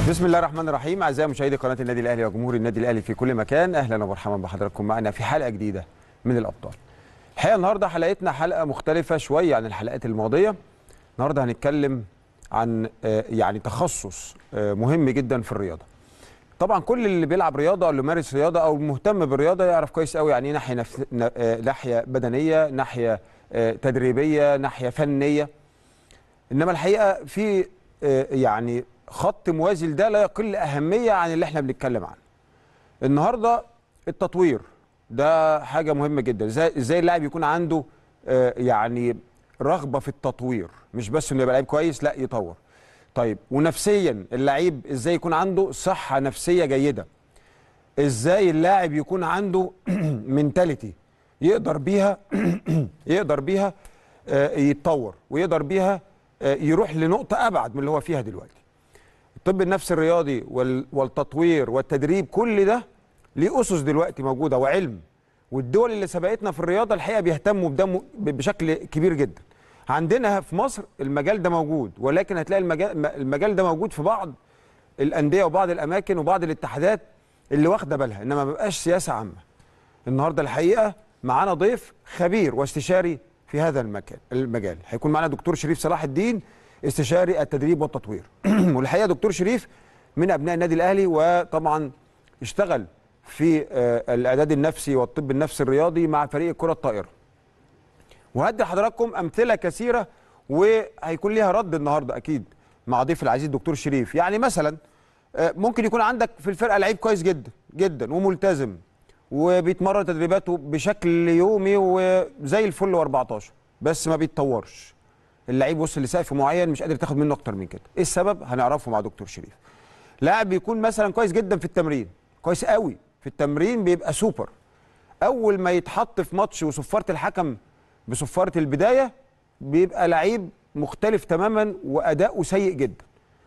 بسم الله الرحمن الرحيم اعزائي مشاهدي قناه النادي الاهلي وجمهور النادي الاهلي في كل مكان اهلا ومرحبا بحضراتكم معنا في حلقه جديده من الابطال. الحقيقه النهارده حلقتنا حلقه مختلفه شويه عن الحلقات الماضيه. النهارده هنتكلم عن آه، يعني تخصص آه، مهم جدا في الرياضه. طبعا كل اللي بيلعب رياضه او اللي مارس رياضه او مهتم بالرياضه يعرف كويس قوي يعني ايه ناحيه نفس... ن- آه، ناحيه بدنيه، ناحيه آه، تدريبيه، ناحيه فنيه. انما الحقيقه في آه، يعني خط موازي لده لا يقل اهميه عن اللي احنا بنتكلم عنه. النهارده التطوير ده حاجه مهمه جدا، ازاي ازاي اللاعب يكون عنده آه، يعني رغبه في التطوير، مش بس انه يبقى لعيب كويس لا يطور. طيب ونفسيا اللعيب ازاي يكون عنده صحه نفسيه جيده. ازاي اللاعب يكون عنده منتاليتي يقدر بيها يقدر بيها آه، يتطور ويقدر بيها آه، يروح لنقطه ابعد من اللي هو فيها دلوقتي. الطب النفسي الرياضي وال- والتطوير والتدريب كل ده ليه اسس دلوقتي موجوده وعلم والدول اللي سبقتنا في الرياضه الحقيقه بيهتموا بده م- بشكل كبير جدا. عندنا في مصر المجال ده موجود ولكن هتلاقي المجال, المجال ده موجود في بعض الانديه وبعض الاماكن وبعض الاتحادات اللي واخده بالها انما ما بقاش سياسه عامه. النهارده الحقيقه معانا ضيف خبير واستشاري في هذا المكان المجال هيكون معانا دكتور شريف صلاح الدين استشاري التدريب والتطوير والحقيقه دكتور شريف من ابناء النادي الاهلي وطبعا اشتغل في آه، الاعداد النفسي والطب النفسي الرياضي مع فريق الكره الطائره وهدي لحضراتكم امثله كثيره وهيكون ليها رد النهارده اكيد مع ضيف العزيز الدكتور شريف يعني مثلا آه، ممكن يكون عندك في الفرقه لعيب كويس جدا جدا وملتزم وبيتمرن تدريباته بشكل يومي وزي الفل و14 بس ما بيتطورش اللعيب وصل لسقف معين مش قادر تاخد منه اكتر من كده ايه السبب هنعرفه مع دكتور شريف لاعب بيكون مثلا كويس جدا في التمرين كويس قوي في التمرين بيبقى سوبر اول ما يتحط في ماتش وصفاره الحكم بصفاره البدايه بيبقى لعيب مختلف تماما واداؤه سيء جدا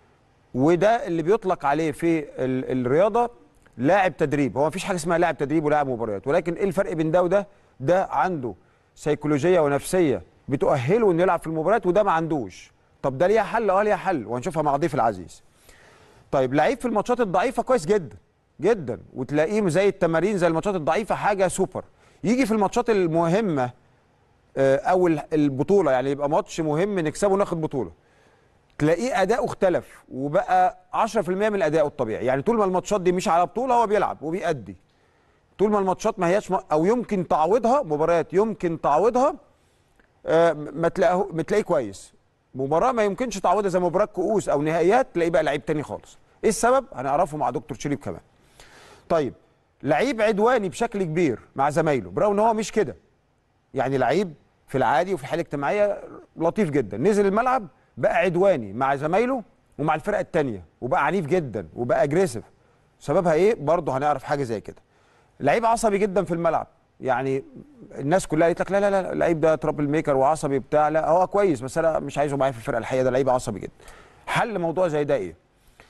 وده اللي بيطلق عليه في ال- الرياضه لاعب تدريب هو مفيش حاجه اسمها لاعب تدريب ولاعب مباريات ولكن ايه الفرق بين ده وده ده عنده سيكولوجيه ونفسيه بتؤهله انه يلعب في المباريات وده ما عندوش طب ده ليها حل اه ليها حل وهنشوفها مع ضيف العزيز طيب لعيب في الماتشات الضعيفه كويس جدا جدا وتلاقيه زي التمارين زي الماتشات الضعيفه حاجه سوبر يجي في الماتشات المهمه آه، او ال- البطوله يعني يبقى ماتش مهم نكسبه وناخد بطوله تلاقيه اداؤه اختلف وبقى 10% من اداؤه الطبيعي يعني طول ما الماتشات دي مش على بطوله هو بيلعب وبيأدي طول ما الماتشات ما هياش م- او يمكن تعويضها مباريات يمكن تعويضها آه، ما تلاقيه ما تلاقيه كويس مباراه ما يمكنش تعويضها زي مباراه كؤوس او نهائيات تلاقيه بقى لعيب تاني خالص ايه السبب هنعرفه مع دكتور شريف كمان طيب لعيب عدواني بشكل كبير مع زمايله برغم ان هو مش كده يعني لعيب في العادي وفي الحاله الاجتماعيه لطيف جدا نزل الملعب بقى عدواني مع زمايله ومع الفرقه الثانيه وبقى عنيف جدا وبقى اجريسيف سببها ايه برضه هنعرف حاجه زي كده لعيب عصبي جدا في الملعب يعني الناس كلها قالت لك لا لا لا اللعيب ده ترابل ميكر وعصبي بتاع لا هو كويس بس انا مش عايزه معايا في الفرقه الحقيقه ده لعيب عصبي جدا حل موضوع زي ده ايه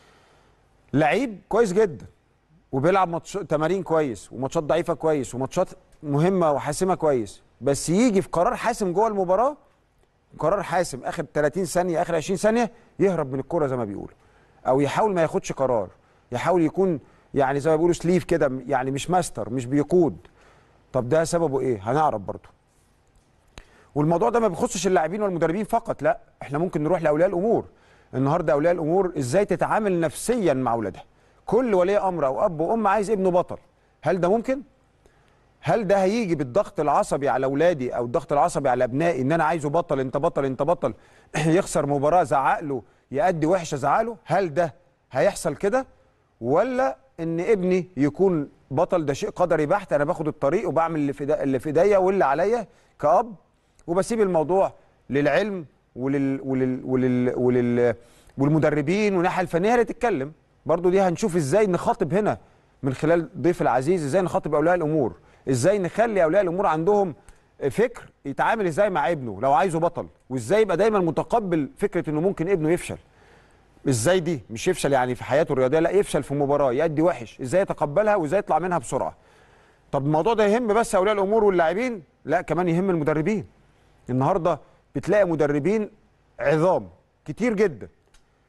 لعيب كويس جدا وبيلعب ماتش تمارين كويس وماتشات ضعيفه كويس وماتشات مهمه وحاسمه كويس بس يجي في قرار حاسم جوه المباراه قرار حاسم اخر 30 ثانيه اخر 20 ثانيه يهرب من الكره زي ما بيقولوا او يحاول ما ياخدش قرار يحاول يكون يعني زي ما بيقولوا سليف كده يعني مش ماستر مش بيقود طب ده سببه ايه هنعرف برضه والموضوع ده ما بيخصش اللاعبين والمدربين فقط لا احنا ممكن نروح لاولياء الامور النهارده اولياء الامور ازاي تتعامل نفسيا مع اولادها كل ولي امر او اب وام عايز ابنه بطل هل ده ممكن هل ده هيجي بالضغط العصبي على اولادي او الضغط العصبي على ابنائي ان انا عايزه بطل انت بطل انت بطل يخسر مباراه زعق له يأدي وحشه زعق له هل ده هيحصل كده ولا ان ابني يكون بطل ده شيء قدري بحت انا باخد الطريق وبعمل اللي في دا- اللي في ايديا واللي عليا كأب وبسيب الموضوع للعلم ولل ولل ولل, ولل والمدربين والناحيه الفنيه هي اللي تتكلم برضو دي هنشوف ازاي نخاطب هنا من خلال ضيف العزيز ازاي نخاطب اولياء الامور ازاي نخلي اولياء الامور عندهم فكر يتعامل ازاي مع ابنه لو عايزه بطل وازاي يبقى دايما متقبل فكره انه ممكن ابنه يفشل ازاي دي مش يفشل يعني في حياته الرياضيه لا يفشل في مباراه يأدي وحش ازاي يتقبلها وازاي يطلع منها بسرعه طب الموضوع ده يهم بس اولياء الامور واللاعبين لا كمان يهم المدربين النهارده بتلاقي مدربين عظام كتير جدا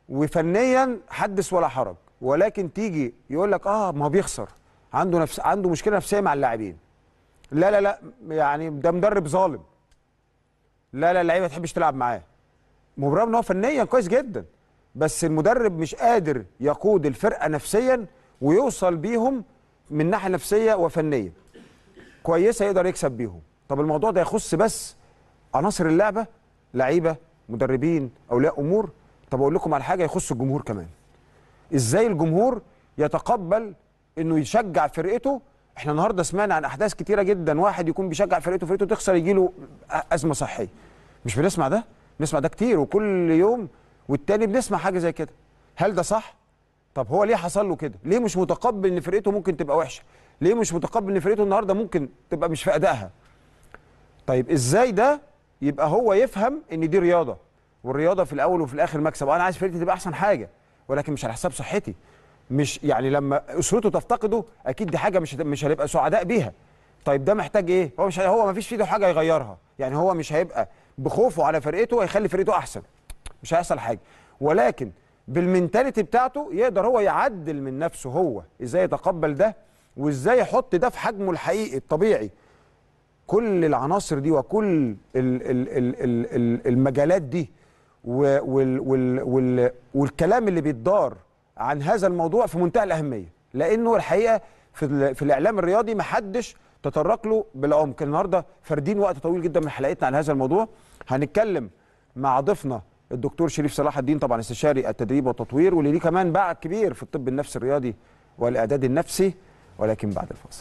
وفنيا حدث ولا حرج ولكن تيجي يقول لك اه ما هو بيخسر عنده نفس عنده مشكله نفسيه مع اللاعبين لا لا لا يعني ده مدرب ظالم لا لا اللعيبه ما تحبش تلعب معاه مبرر ان هو فنيا كويس جدا بس المدرب مش قادر يقود الفرقه نفسيا ويوصل بيهم من ناحيه نفسيه وفنيه كويسه يقدر يكسب بيهم طب الموضوع ده يخص بس عناصر اللعبه لعيبه مدربين اولياء امور طب اقول لكم على حاجه يخص الجمهور كمان ازاي الجمهور يتقبل انه يشجع فرقته احنا النهارده سمعنا عن احداث كتيره جدا واحد يكون بيشجع فرقته فرقته تخسر يجي له ازمه صحيه مش بنسمع ده بنسمع ده كتير وكل يوم والتاني بنسمع حاجه زي كده هل ده صح طب هو ليه حصل له كده ليه مش متقبل ان فرقته ممكن تبقى وحشه ليه مش متقبل ان فرقته النهارده ممكن تبقى مش في ادائها طيب ازاي ده يبقى هو يفهم ان دي رياضه والرياضه في الاول وفي الاخر مكسب انا عايز فرقتي تبقى احسن حاجه ولكن مش على حساب صحتي مش يعني لما اسرته تفتقده اكيد دي حاجه مش مش هنبقى سعداء بيها طيب ده محتاج ايه هو مش هو ما فيش في ايده حاجه يغيرها يعني هو مش هيبقى بخوفه على فرقته هيخلي فرقته احسن مش هيحصل حاجه ولكن بالمنتاليتي بتاعته يقدر هو يعدل من نفسه هو ازاي يتقبل ده وازاي يحط ده في حجمه الحقيقي الطبيعي كل العناصر دي وكل ال ال ال ال ال المجالات دي وال وال وال والكلام اللي بيتدار عن هذا الموضوع في منتهى الاهميه لانه الحقيقه في, في الاعلام الرياضي ما حدش تطرق له بالعمق النهارده فاردين وقت طويل جدا من حلقتنا عن هذا الموضوع هنتكلم مع ضيفنا الدكتور شريف صلاح الدين طبعا استشاري التدريب والتطوير واللي ليه كمان باع كبير في الطب النفسي الرياضي والاعداد النفسي ولكن بعد الفاصل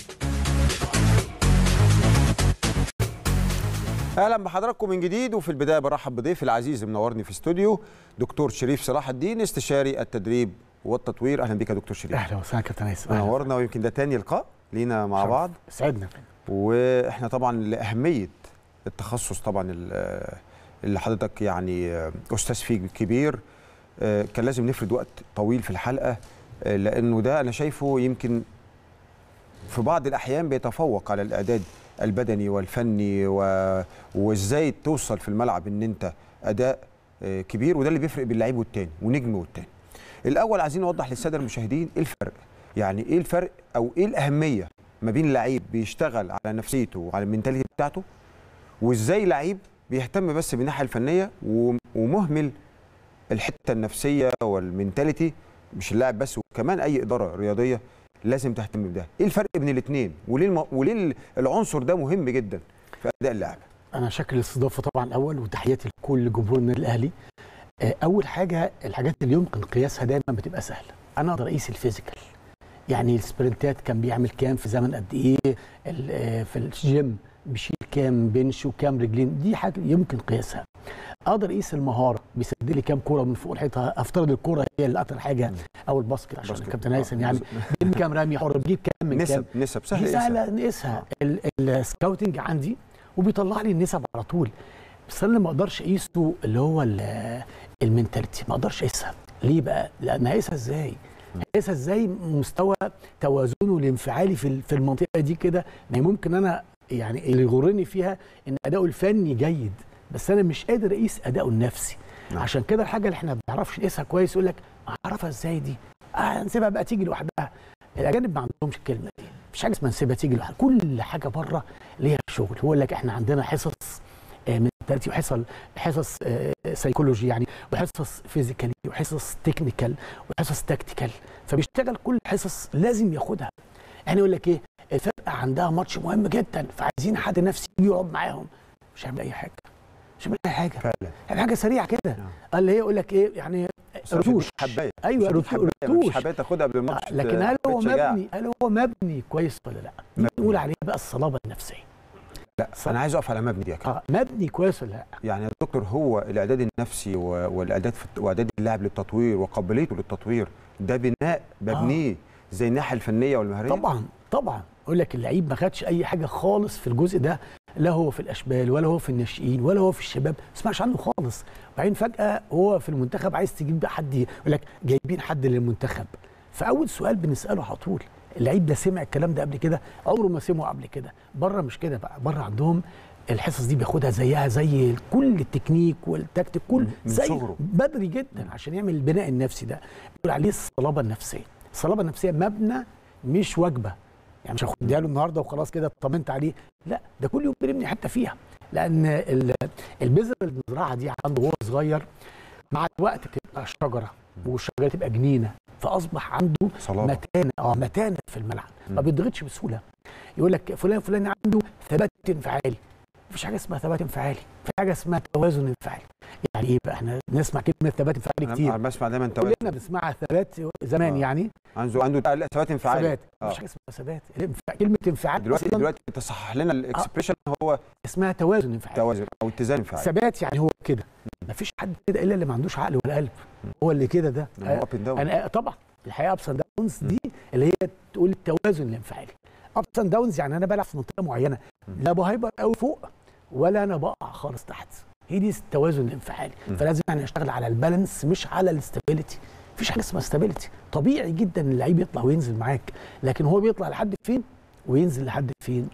اهلا بحضراتكم من جديد وفي البدايه برحب بضيفي العزيز منورني في استوديو دكتور شريف صلاح الدين استشاري التدريب والتطوير اهلا بك يا دكتور شريف اهلا وسهلا كابتن هيثم منورنا ويمكن ده تاني لقاء لينا مع شرف. بعض سعدنا واحنا طبعا لاهميه التخصص طبعا ال- اللي حضرتك يعني استاذ فيه كبير آه، كان لازم نفرد وقت طويل في الحلقه آه، لانه ده انا شايفه يمكن في بعض الاحيان بيتفوق على الاعداد البدني والفني و... وازاي توصل في الملعب ان انت اداء آه، كبير وده اللي بيفرق بين اللعيب والتاني ونجم والتاني الاول عايزين نوضح للساده المشاهدين ايه الفرق يعني ايه الفرق او ايه الاهميه ما بين لعيب بيشتغل على نفسيته وعلى المنتاليتي بتاعته وازاي لعيب بيهتم بس بالناحيه الفنيه و- ومهمل الحته النفسيه والمنتاليتي مش اللاعب بس وكمان اي اداره رياضيه لازم تهتم بده ايه الفرق بين الاثنين وليه الم... وليه العنصر ده مهم جدا في اداء اللاعب انا شاكر الاستضافه طبعا الاول وتحياتي لكل جمهور النادي الاهلي آه، اول حاجه الحاجات اللي يمكن قياسها دايما بتبقى سهله انا اقدر اقيس الفيزيكال يعني السبرنتات كان بيعمل كام في زمن قد ايه ال- آه، في الجيم بيشيل كام بنش وكام رجلين دي حاجه يمكن قياسها اقدر اقيس المهاره بيسدد لي كام كوره من فوق الحيطه افترض الكوره هي اللي اكتر حاجه او الباسكت عشان باسكت. الكابتن هيثم آه. يعني بيجيب كام رمي حر بيجيب كام من كام نسب نسب سهل دي يقيسها. سهله نقيسها ال- السكاوتنج عندي وبيطلع لي النسب على طول بس انا ما اقدرش اقيسه اللي هو ال- المنتاليتي ما اقدرش اقيسها ليه بقى؟ لان هقيسها ازاي؟ هقيسها ازاي مستوى توازنه الانفعالي في ال- في المنطقه دي كده ما هي ممكن انا يعني اللي يغرني فيها ان اداؤه الفني جيد بس انا مش قادر اقيس اداؤه النفسي نعم. عشان كده الحاجه اللي احنا ما بنعرفش نقيسها كويس يقول لك اعرفها ازاي دي؟ آه نسيبها بقى تيجي لوحدها الاجانب ما عندهمش الكلمه دي مفيش حاجه اسمها نسيبها تيجي لوحدها كل حاجه بره ليها شغل هو يقول لك احنا عندنا حصص منتاليتي وحصص حصص آه، سيكولوجي يعني وحصص فيزيكالي وحصص تكنيكال وحصص تكتيكال فبيشتغل كل حصص لازم ياخدها يعني يقول لك ايه الفرقه عندها ماتش مهم جدا فعايزين حد نفسي يجي يقعد معاهم مش هيعمل اي حاجه مش هيعمل اي حاجه فعلا هيعمل حاجه سريعه كده نعم. اللي هي يقول لك ايه يعني بس مش رتوش حبايه ايوه مش رتو- حبايه مش رتوش حبايه تاخدها قبل الماتش آه، لكن هل هو بتشجعك. مبني هل هو مبني كويس ولا لا؟ دي مبني. نقول عليها بقى الصلابه النفسيه لا انا عايز اقف على مبني دي يا كابتن. اه مبني كويس ولا لا؟ يعني يا دكتور هو الاعداد النفسي و- والاعداد في الت- واعداد اللاعب للتطوير وقابليته للتطوير ده بناء ببنيه زي الناحيه الفنيه والمهاريه طبعا طبعا يقول لك اللعيب ما خدش اي حاجه خالص في الجزء ده لا هو في الاشبال ولا هو في الناشئين ولا هو في الشباب ما تسمعش عنه خالص وبعدين فجاه هو في المنتخب عايز تجيب بقى حد يقول لك جايبين حد للمنتخب فاول سؤال بنساله على طول اللعيب ده سمع الكلام ده قبل كده عمره ما سمعه قبل كده بره مش كده بقى بره عندهم الحصص دي بياخدها زيها زي كل التكنيك والتكتيك كل من- من زي صغره. بدري جدا عشان يعمل البناء النفسي ده بيقول عليه الصلابه النفسيه الصلابه النفسيه مبنى مش وجبه يعني مش هاخدها له النهارده وخلاص كده اطمنت عليه لا ده كل يوم بنبني حتى فيها لان ال- البذره اللي بنزرعها دي عنده وهو صغير مع الوقت تبقى شجره والشجره تبقى جنينه فاصبح عنده صلابه متانه اه متانه في الملعب ما بيضغطش بسهوله يقول لك فلان فلان عنده ثبات انفعالي مفيش حاجه اسمها ثبات انفعالي في حاجه اسمها توازن انفعالي يعني ايه بقى احنا نسمع كلمه ثبات انفعالي كتير انا بسمع دايما توازن كلنا بنسمعها ثبات زمان آه. يعني عنده عنده لا ثبات انفعالي ثبات آه. مفيش حاجه اسمها ثبات الانفع- كلمه انفعال دلوقتي أصلاً دلوقتي انت صحح لنا الاكسبريشن هو اسمها توازن انفعالي توازن او اتزان انفعالي ثبات يعني هو كده مفيش حد كده الا اللي ما عندوش عقل ولا قلب هو اللي كده ده هو اب اند داون انا طبعا الحقيقه ابس اند داونز دي اللي هي تقول التوازن الانفعالي ابس اند داونز يعني انا بلعب في منطقه معينه لا بهايبر قوي فوق ولا انا بقع خالص تحت هي دي التوازن الانفعالي فلازم احنا نشتغل على البالانس مش على الاستابيليتي مفيش حاجه اسمها استابيليتي طبيعي جدا ان اللعيب يطلع وينزل معاك لكن هو بيطلع لحد فين وينزل لحد فين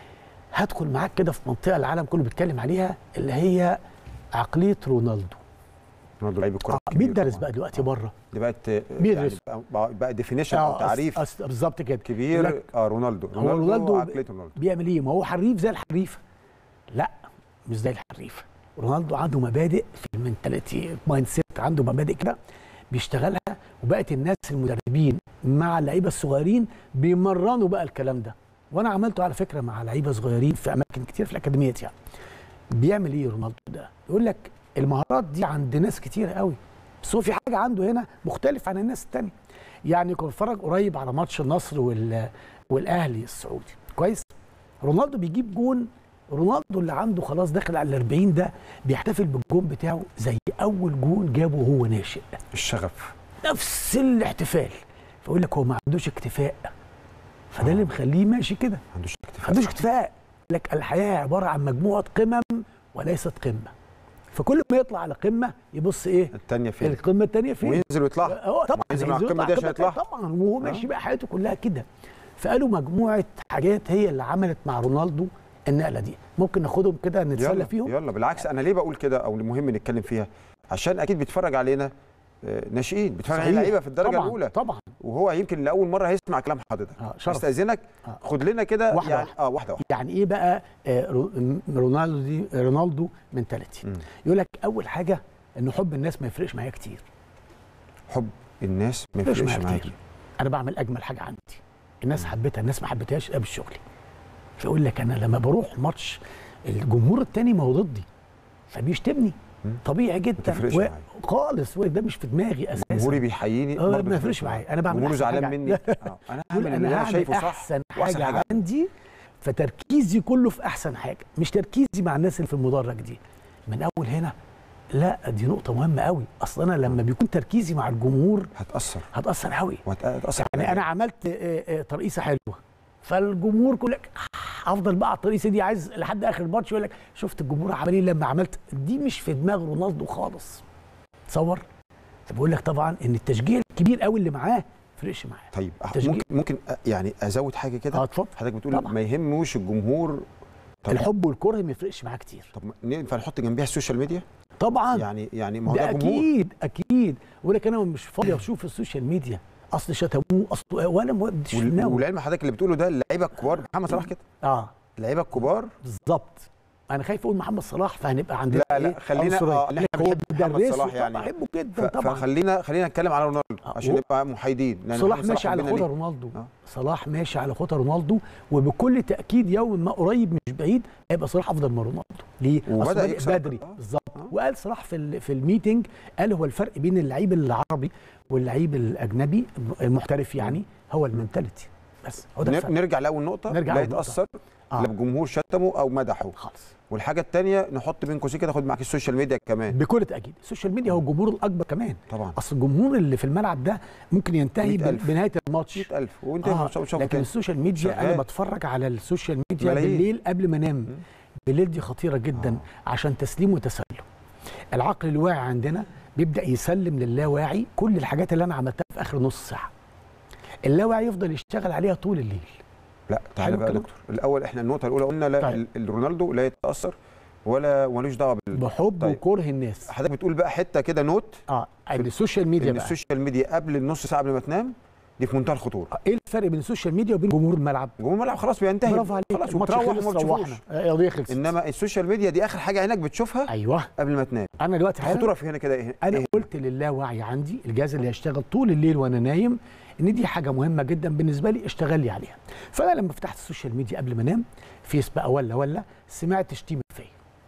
هدخل معاك كده في منطقه العالم كله بيتكلم عليها اللي هي عقليه رونالدو رونالدو لعيب الكره آه الكبير بيدرس طبعاً. بقى دلوقتي بره دي بقت بيدرس. يعني بقى- بقى ديفينيشن او آه، تعريف أص- أص- بالظبط كده كبير لك اه رونالدو هو رونالدو رونالدو عقليه رونالدو بيعمل ايه؟ ما هو حريف زي الحريفه لا مش زي الحريفه رونالدو عنده مبادئ في المنتاليتي مايند سيت عنده مبادئ كده بيشتغلها وبقت الناس المدربين مع اللعيبه الصغيرين بيمرنوا بقى الكلام ده وانا عملته على فكره مع لعيبه صغيرين في اماكن كتير في الاكاديميات يعني بيعمل ايه رونالدو ده يقول لك المهارات دي عند ناس كتير قوي بس هو في حاجه عنده هنا مختلف عن الناس التانية يعني كنت بتفرج قريب على ماتش النصر وال والاهلي السعودي كويس رونالدو بيجيب جون رونالدو اللي عنده خلاص داخل على ال 40 ده بيحتفل بالجون بتاعه زي اول جون جابه وهو ناشئ الشغف نفس الاحتفال فيقول لك هو ما عندوش اكتفاء فده اللي مخليه ماشي كده ما عندوش ما اكتفاء عندوش اكتفاء يقول لك الحياه عباره عن مجموعه قمم وليست قمه فكل ما يطلع على قمه يبص ايه الثانيه فين القمه الثانيه فين وينزل ويطلع اه طبعا ينزل مع هينزل القمة يطلع دي عشان القمة يطلع. طبعا وهو ماشي بقى حياته كلها كده فقالوا مجموعه حاجات هي اللي عملت مع رونالدو النقله دي ممكن ناخدهم كده نتسلى يلا فيهم يلا بالعكس انا ليه بقول كده او مهم نتكلم فيها عشان اكيد بيتفرج علينا آه، ناشئين بيتفرج علينا صحيح. لعيبه في الدرجه طبعا الاولى طبعا وهو يمكن لاول مره هيسمع كلام حضرتك آه، شرف. استاذنك آه. خد لنا كده واحدة يعني واحدة. اه واحده واحده يعني ايه بقى آه، رو- م- رونالدو دي رونالدو منتاليتي مم. يقول لك اول حاجه ان حب الناس ما يفرقش معايا كتير حب الناس ما ما يفرقش يفرقش معايا معاك كتير انا بعمل اجمل حاجه عندي الناس حبتها الناس ما حبتهاش ده شغلي فيقول لك انا لما بروح ماتش الجمهور التاني ما هو ضدي فبيشتمني مم. طبيعي جدا تفرقش و- معاك. خالص وده مش في دماغي اساسا جمهوري بيحييني اه برضه ما بيفرق يفرقش معايا انا بعمل جمهوره أحسن زعلان حاجة. مني آه. انا يقول هعمل اللي انا انا هعمل شايفه صح احسن وأحسن حاجه عندي فتركيزي كله في احسن حاجه مش تركيزي مع الناس اللي في المدرج دي من اول هنا لا دي نقطه مهمه قوي اصلا انا لما بيكون تركيزي مع الجمهور هتاثر هتاثر قوي وهتاثر يعني انا عملت آه، آه، ترقيصه حلوه فالجمهور كله لك افضل بقى على الترقيصه دي عايز لحد اخر الماتش يقول لك شفت الجمهور عمل ايه لما عملت دي مش في دماغ رونالدو خالص تصور فبقول لك طبعا ان التشجيع الكبير قوي اللي معاه ما فرقش معاه طيب آه، تشجيع. ممكن ممكن آه، يعني ازود حاجه اه كده اتفضل حضرتك بتقول طبعا. ما يهموش الجمهور طب الحب والكره ما يفرقش معاه كتير طب ما- ينفع نحط جنبيها السوشيال ميديا طبعا يعني يعني ما هو ده ده جمهور اكيد اكيد يقول لك انا مش فاضي اشوف السوشيال ميديا اصل شتموه اصل ولا مش في وال- دماغه. والعلم حضرتك اللي بتقوله ده اللعيبه الكبار محمد صلاح كده اه اللعيبه الكبار بالظبط انا خايف اقول محمد صلاح فهنبقى عندنا لا، لا، إيه؟ خلينا- عنصرية. آه، اللي احنا هو بنحب محمد بيدرسه صلاح طبعاً، يعني. بحبه ف- جدا طبعا فخلينا خلينا نتكلم على رونالدو آه، عشان و- نبقى محايدين لأن صلاح محمد ماشي على حبنا خطى ليه. رونالدو آه. صلاح ماشي على خطى رونالدو وبكل تاكيد يوم ما قريب مش بعيد هيبقى صلاح افضل من رونالدو ليه؟ وبدأ أصل بادئ يكسب. بدري آه. بالظبط آه. وقال صلاح في ال- في الميتنج قال هو الفرق بين اللعيب العربي واللعيب الاجنبي المحترف يعني هو المنتاليتي بس هو ده نر- الفرق نرجع لاول نقطه نرجع لا لأول نقطة. يتاثر آه. لا بجمهور شتمه او مدحه خالص والحاجه الثانيه نحط بين قوسين كده خد معاك السوشيال ميديا كمان بكل تاكيد السوشيال ميديا هو الجمهور الاكبر كمان طبعا اصل الجمهور اللي في الملعب ده ممكن ينتهي 100,000. بن- بنهايه الماتش 100000 وانت آه مش شوف لكن السوشيال ميديا شغال. انا بتفرج على السوشيال ميديا ملايين. بالليل قبل ما انام بالليل دي خطيره جدا آه. عشان تسليم وتسلم العقل الواعي عندنا بيبدا يسلم للاواعي كل الحاجات اللي انا عملتها في اخر نص ساعه اللاواعي يفضل يشتغل عليها طول الليل لا تعالى حلو بقى يا الكلام. دكتور الاول احنا النقطه الاولى قلنا لا طيب. ال- رونالدو لا يتاثر ولا ملوش دعوه بال بحب طيب. وكره الناس حضرتك بتقول بقى حته كده نوت اه ان السوشيال ميديا ان بقى السوشيال ميديا قبل النص ساعه قبل ما تنام دي في منتهى الخطوره آه، ايه الفرق بين السوشيال ميديا وبين جمهور الملعب جمهور الملعب خلاص بينتهي برافو عليك خلاص الماتش وتروح خلص وما روحنا تشوفوش آه، القضيه خلصت انما السوشيال ميديا دي اخر حاجه عينك بتشوفها ايوه قبل ما تنام انا دلوقتي حالا الخطوره في هنا كده ايه انا إيه؟ قلت للاوعي عندي الجهاز اللي هيشتغل طول الليل وانا نايم ان دي حاجه مهمه جدا بالنسبه لي اشتغل لي عليها فانا لما فتحت السوشيال ميديا قبل ما انام فيس بقى ولا ولا سمعت شتيمه فيا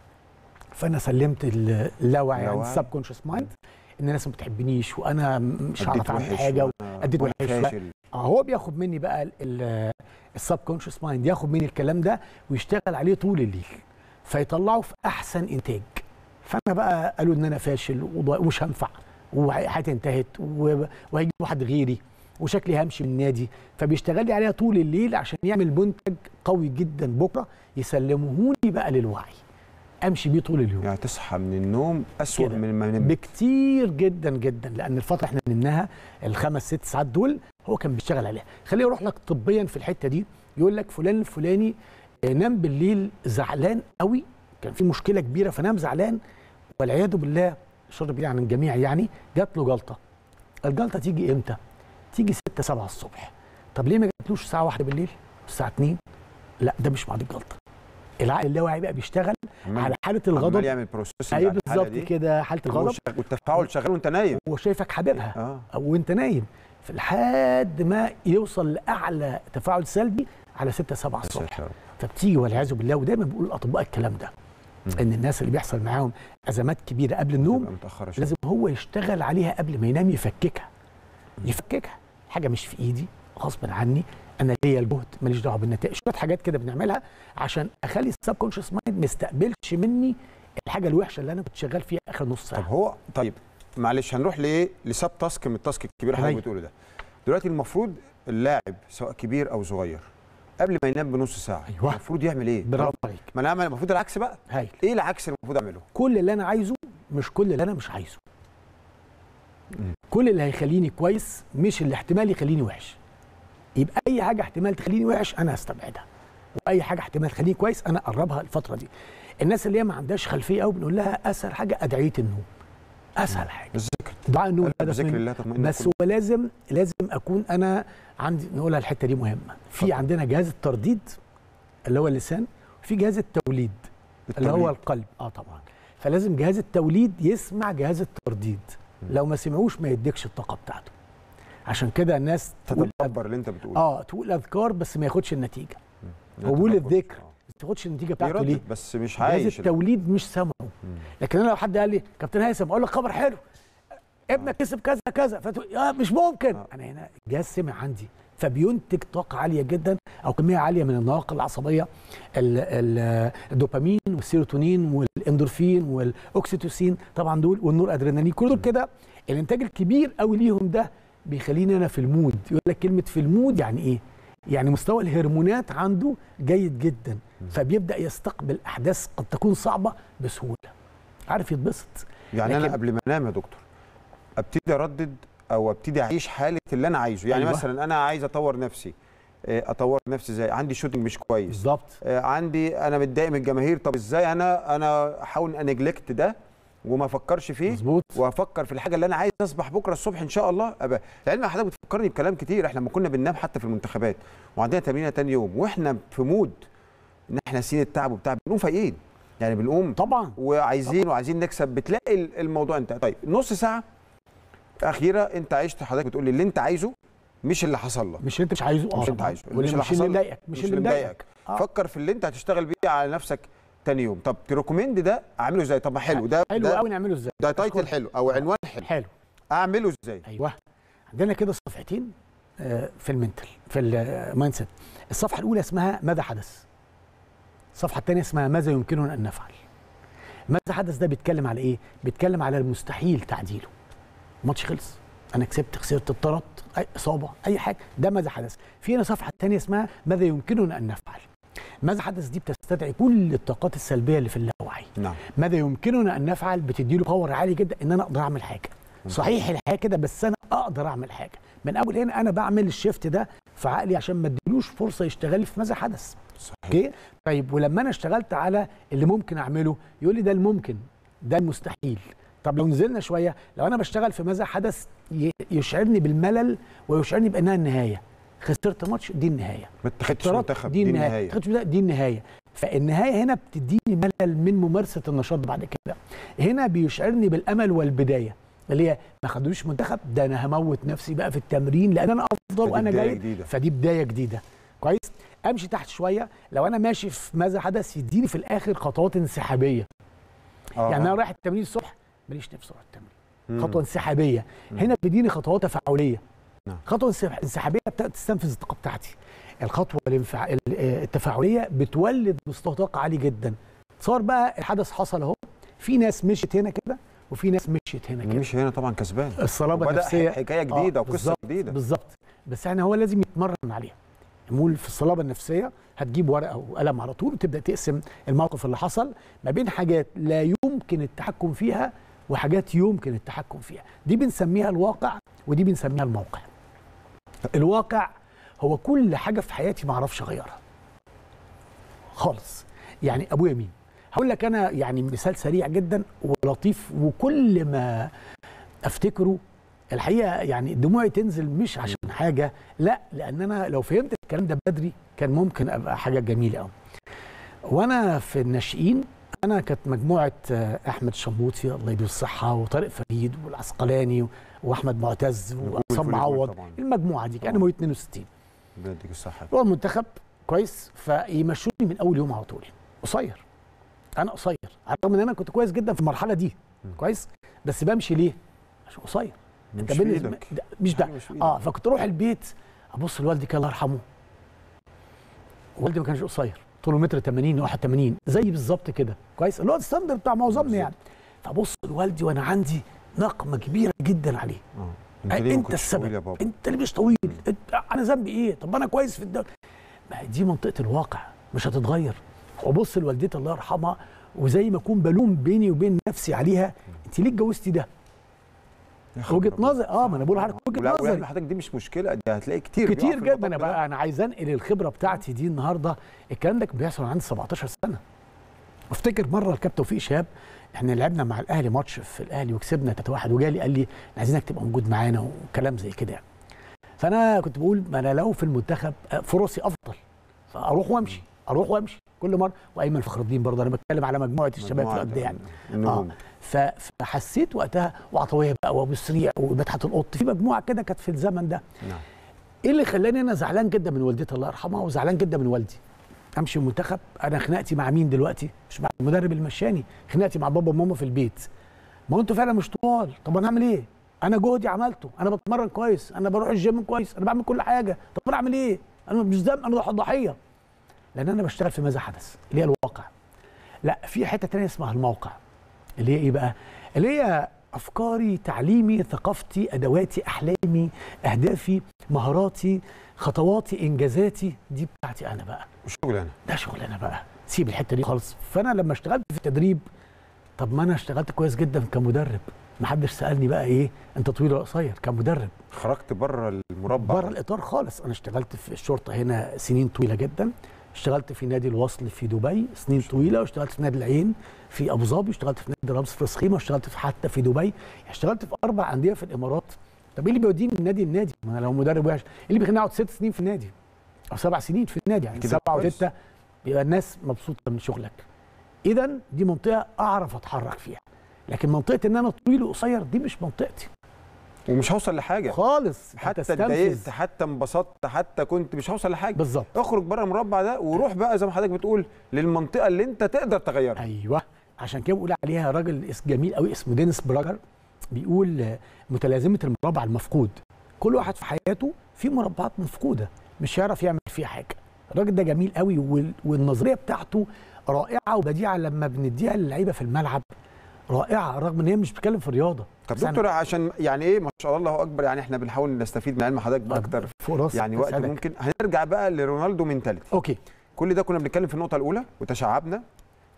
فانا سلمت ال- اللاوعي عند اللاوعي. السب كونشس مايند ان الناس ما بتحبنيش وانا مش أديت هعرف اعمل وحش حاجه وأنا أديت وحش. فاشل. اه هو بياخد مني بقى السب كونشس مايند ياخد مني الكلام ده ويشتغل عليه طول الليل فيطلعه في احسن انتاج فانا بقى قالوا ان انا فاشل وض- ومش هنفع وحياتي انتهت و- وهيجي واحد غيري وشكلي همشي من النادي فبيشتغل لي عليها طول الليل عشان يعمل منتج قوي جدا بكره يسلمهوني بقى للوعي امشي بيه طول اليوم يعني تصحى من النوم اسوء كده. من ما نمت بكتير جدا جدا لان الفتره احنا نمناها الخمس ست ساعات دول هو كان بيشتغل عليها خليني اروح لك طبيا في الحته دي يقول لك فلان الفلاني آه، نام بالليل زعلان قوي كان في مشكله كبيره فنام زعلان والعياذ بالله شر بالله عن الجميع يعني جات له جلطه الجلطه تيجي امتى تيجي 6 7 الصبح طب ليه ما جاتلوش الساعه 1 بالليل الساعه 2 لا ده مش ميعاد الجلطه العقل اللاواعي بقى بيشتغل عمال- على حاله عمال الغضب يعمل بروسيس ايوه بالظبط كده حاله الغضب والتفاعل شغال وانت نايم هو شايفك حبيبها اه او وانت نايم في لحد ما يوصل لاعلى تفاعل سلبي على 6 7 يا الصبح ساتر. فبتيجي والعياذ بالله ودايما بيقول الاطباء الكلام ده مم. ان الناس اللي بيحصل معاهم ازمات كبيره قبل النوم تبقى متاخره شويه لازم هو يشتغل عليها قبل ما ينام يفككها يفككها حاجه مش في ايدي غصب عني انا ليا الجهد ماليش دعوه بالنتائج شويه حاجات كده بنعملها عشان اخلي السب كونشس مايند ما يستقبلش مني الحاجه الوحشه اللي انا كنت شغال فيها اخر نص طب ساعه هو طيب معلش هنروح لايه لسب تاسك من التاسك الكبير اللي حضرتك أيوة. بتقوله ده دلوقتي المفروض اللاعب سواء كبير او صغير قبل ما ينام بنص ساعه أيوة. المفروض يعمل ايه برافو عليك ما انا اعمل المفروض العكس بقى هايل ايه العكس اللي المفروض اعمله كل اللي انا عايزه مش كل اللي انا مش عايزه مم. كل اللي هيخليني كويس مش اللي احتمال يخليني وحش يبقى اي حاجه احتمال تخليني وحش انا هستبعدها واي حاجه احتمال تخليني كويس انا اقربها الفتره دي الناس اللي هي ما عندهاش خلفيه قوي بنقول لها اسهل حاجه ادعيه النوم اسهل حاجه بالذكر دعاء النوم هدف بذكر منه. الله تطمئن بس القلوب. هو لازم لازم اكون انا عندي نقولها الحته دي مهمه في اتفضل. عندنا جهاز الترديد اللي هو اللسان وفي جهاز التوليد اللي هو التمرين. القلب اه طبعا فلازم جهاز التوليد يسمع جهاز الترديد لو ما سمعوش ما يديكش الطاقه بتاعته عشان كده الناس تقول تتدبر اللي انت بتقوله اه تقول اذكار بس ما ياخدش النتيجه لا قبول تدبر. الذكر. آه. ما تاخدش النتيجه بتاعته ليه بيردد بس مش جهاز عايش التوليد مش سامعه مم. لكن انا لو حد قال لي كابتن هيثم اقول لك خبر حلو ابنك كسب كذا كذا فتقول يا مش ممكن آه. انا هنا الجهاز سمع عندي فبينتج طاقه عاليه جدا او كميه عاليه من النواقل العصبيه ال- ال- الدوبامين والسيروتونين والاندورفين والاكسيتوسين طبعا دول والنور ادرينالين كل دول كده الانتاج الكبير قوي ليهم ده بيخليني انا في المود يقول لك كلمه في المود يعني ايه يعني مستوى الهرمونات عنده جيد جدا فبيبدا يستقبل احداث قد تكون صعبه بسهوله عارف يتبسط يعني انا لكن- قبل ما انام يا دكتور ابتدي اردد او ابتدي اعيش حاله اللي انا عايزه يعني أيوة. مثلا انا عايز اطور نفسي آه، اطور نفسي ازاي عندي شوتنج مش كويس بالظبط آه، عندي انا متضايق من الجماهير طب ازاي انا انا احاول انجلكت ده وما افكرش فيه مظبوط وافكر في الحاجه اللي انا عايز اصبح بكره الصبح ان شاء الله ابقى لان حضرتك بتفكرني بكلام كتير احنا لما كنا بننام حتى في المنتخبات وعندنا تمرينه تاني يوم واحنا في مود ان احنا نسينا التعب وبتاع بنقوم فايقين يعني بنقوم طبعا وعايزين وعايزين نكسب بتلاقي ال- الموضوع انتهى طيب نص ساعه اخيره انت عشت حضرتك بتقول لي اللي انت عايزه مش اللي حصل لك مش اللي انت مش عايزه اه مش انت طبعاً. عايزه واللي مش اللي مضايقك مش اللي مضايقك آه. فكر في اللي انت هتشتغل بيه على نفسك تاني يوم طب تريكومند ده اعمله ازاي طب ما حلو ده حلو ده, قوي نعمله ازاي ده تايتل أشكرك. حلو او عنوان حلو حلو اعمله ازاي ايوه عندنا كده صفحتين آه، في المنتل في المايند سيت الصفحه الاولى اسمها ماذا حدث الصفحه الثانيه اسمها ماذا يمكننا ان نفعل ماذا حدث ده بيتكلم على ايه بيتكلم على المستحيل تعديله الماتش خلص انا كسبت خسرت اتطردت اي اصابه اي حاجه ده ماذا حدث في هنا صفحه ثانيه اسمها ماذا يمكننا ان نفعل ماذا حدث دي بتستدعي كل الطاقات السلبيه اللي في اللاوعي نعم ماذا يمكننا ان نفعل بتديله باور عالي جدا ان انا اقدر اعمل حاجه صحيح الحياه كده بس انا اقدر اقدر اعمل حاجه من اول هنا انا بعمل الشيفت ده في عقلي عشان ما اديلوش فرصه يشتغل لي في ماذا حدث صحيح اوكي طيب ولما انا اشتغلت على اللي ممكن اعمله يقول لي ده الممكن ده المستحيل طب لو نزلنا شويه لو انا بشتغل في ماذا حدث ي- يشعرني بالملل ويشعرني بانها النهايه خسرت ماتش دي النهايه ما اتخدتش اختراق منتخب دي دي النهايه النهايه تاخدش بالك دي النهايه فالنهايه هنا بتديني ملل من ممارسه النشاط بعد كده هنا بيشعرني بالامل والبدايه اللي هي ما خدوش منتخب ده انا هموت نفسي بقى في التمرين لان انا افضل فدي وانا بداية جاي جديدة. فدي بدايه جديده كويس امشي تحت شويه لو انا ماشي في ماذا حدث يديني في الاخر خطوات انسحابيه آه، يعني آه. انا رايح التمرين الصبح ماليش نفسي اروح التمرين مم. خطوه انسحابيه هنا بيديني خطوات تفاعليه نعم. خطوه انسح- انسحابيه بت- بتستنفذ الطاقه بتاعتي الخطوه الانفع... ال- آه، التفاعليه بتولد مستوى طاقه عالي جدا صار بقى الحدث حصل اهو في ناس مشيت هنا كده وفي ناس مشيت هنا كده مش هنا طبعا كسبان الصلابه وبدأ النفسيه حكايه جديده آه، وقصه بالظبط، جديده بالظبط بس احنا هو لازم يتمرن عليها نقول في الصلابه النفسيه هتجيب ورقه وقلم على طول وتبدا تقسم الموقف اللي حصل ما بين حاجات لا يمكن التحكم فيها وحاجات يمكن التحكم فيها دي بنسميها الواقع ودي بنسميها الموقع الواقع هو كل حاجه في حياتي ما اعرفش اغيرها خالص يعني ابويا مين هقول لك انا يعني مثال سريع جدا ولطيف وكل ما افتكره الحقيقه يعني دموعي تنزل مش عشان حاجه لا لان انا لو فهمت الكلام ده بدري كان ممكن ابقى حاجه جميله قوي وانا في الناشئين انا كانت مجموعه آه، احمد شموتي الله يديه الصحه وطارق فريد والعسقلاني واحمد معتز وعصام الفولي معوض طبعاً. المجموعه دي كان طبعاً. مواليد 62 ربنا يديك الصحه هو المنتخب كويس فيمشوني من اول يوم على طول قصير انا قصير على الرغم ان انا كنت كويس جدا في المرحله دي كويس بس بمشي ليه عشان قصير مش في ايدك ده مش ده حاجة مش في اه إيدك. فكنت اروح البيت ابص لوالدي كان الله يرحمه والدي ما كانش قصير طوله متر 80 81 زي بالظبط كده كويس اللي هو الستاندر بتاع معظمنا يعني فابص لوالدي وانا عندي نقمه كبيره جدا عليه اه انت, ليه ما انت كنتش طويل السبب يا بابا انت اللي مش طويل انت انا ذنبي ايه طب انا كويس في الدوري ما هي دي منطقه الواقع مش هتتغير وابص لوالدتي الله يرحمها وزي ما اكون بلوم بيني وبين نفسي عليها انت ليه اتجوزتي ده يا خبر وجهه أبيض. نظر اه ما انا بقول لحضرتك وجهه ولا نظري ولا حضرتك دي مش مشكله دي هتلاقي كتير بيقعوا كتير في جدا المطب انا ده. بقى انا عايز انقل الخبره بتاعتي دي النهارده الكلام ده كان بيحصل عندي 17 سنه افتكر مره الكابتن توفيق شهاب احنا لعبنا مع الاهلي ماتش في الاهلي وكسبنا 3-1 وجالي قال لي "إحنا عايزينك تبقى موجود معانا وكلام زي كده يعني. فانا كنت بقول ما انا لو في المنتخب آه، فرصي افضل فاروح وامشي اروح وامشي كل مره وايمن فخر الدين برضه انا بتكلم على مجموعه الشباب في مجموعة الوقت ده يعني النجوم ف- فحسيت وقتها وعطويه بقى وابو سريع ومدحت القط في مجموعه كده كانت في الزمن ده نعم ايه اللي خلاني انا زعلان جدا من والدتي الله يرحمها وزعلان جدا من والدي امشي المنتخب انا خناقتي مع مين دلوقتي مش مع المدرب اللي مشاني خناقتي مع بابا وماما في البيت ما هو انتوا فعلا مش طوال طب انا اعمل ايه انا جهدي عملته انا بتمرن كويس انا بروح الجيم كويس انا بعمل كل حاجه طب انا اعمل ايه انا مش ذنب انا ضحيه لان انا بشتغل في ماذا حدث اللي هي الواقع لا في حته تانية اسمها الموقع اللي هي ايه بقى اللي هي افكاري تعليمي ثقافتي ادواتي احلامي اهدافي مهاراتي خطواتي انجازاتي دي بتاعتي انا بقى شغلانه ده شغل انا بقى سيب الحته دي خالص فانا لما اشتغلت في التدريب طب ما انا اشتغلت كويس جدا كمدرب ما حدش سالني بقى ايه انت طويل ولا قصير كمدرب خرجت بره المربع بره الاطار خالص انا اشتغلت في الشرطه هنا سنين طويله جدا اشتغلت في نادي الوصل في دبي سنين طويله واشتغلت في نادي العين في ابو ظبي اشتغلت في نادي رمز في رسخيمه واشتغلت في حتى في دبي اشتغلت في اربع انديه في الامارات طب ايه اللي بيوديني من نادي لنادي ما انا لو مدرب وحش ايه اللي بيخليني اقعد ست سنين في النادي او سبع سنين في النادي يعني كده سبعه كويس. وسته بيبقى الناس مبسوطه من شغلك اذا دي منطقه اعرف اتحرك فيها لكن منطقه ان انا طويل وقصير دي مش منطقتي ومش هوصل لحاجه خالص حتى هتستنفذ. اتضايقت حتى انبسطت حتى كنت مش هوصل لحاجه بالظبط اخرج بره المربع ده وروح بقى زي ما حضرتك بتقول للمنطقه اللي انت تقدر تغيرها ايوه عشان كده بقول عليها راجل اس- جميل قوي اسمه دينيس براجر بيقول آه، متلازمه المربع المفقود كل واحد في حياته في مربعات مفقوده مش هيعرف يعمل فيها حاجه الراجل ده جميل قوي وال- والنظريه بتاعته رائعه وبديعه لما بنديها للعيبه في الملعب رائعه رغم ان هي مش بتتكلم في الرياضه طب بس أنا دكتور عشان يعني ايه ما شاء الله الله اكبر يعني احنا بنحاول نستفيد من علم حضرتك باكتر فوق راسي يعني وقت أسعدك. ممكن هنرجع بقى لرونالدو منتاليتي اوكي كل ده كنا بنتكلم في النقطه الاولى وتشعبنا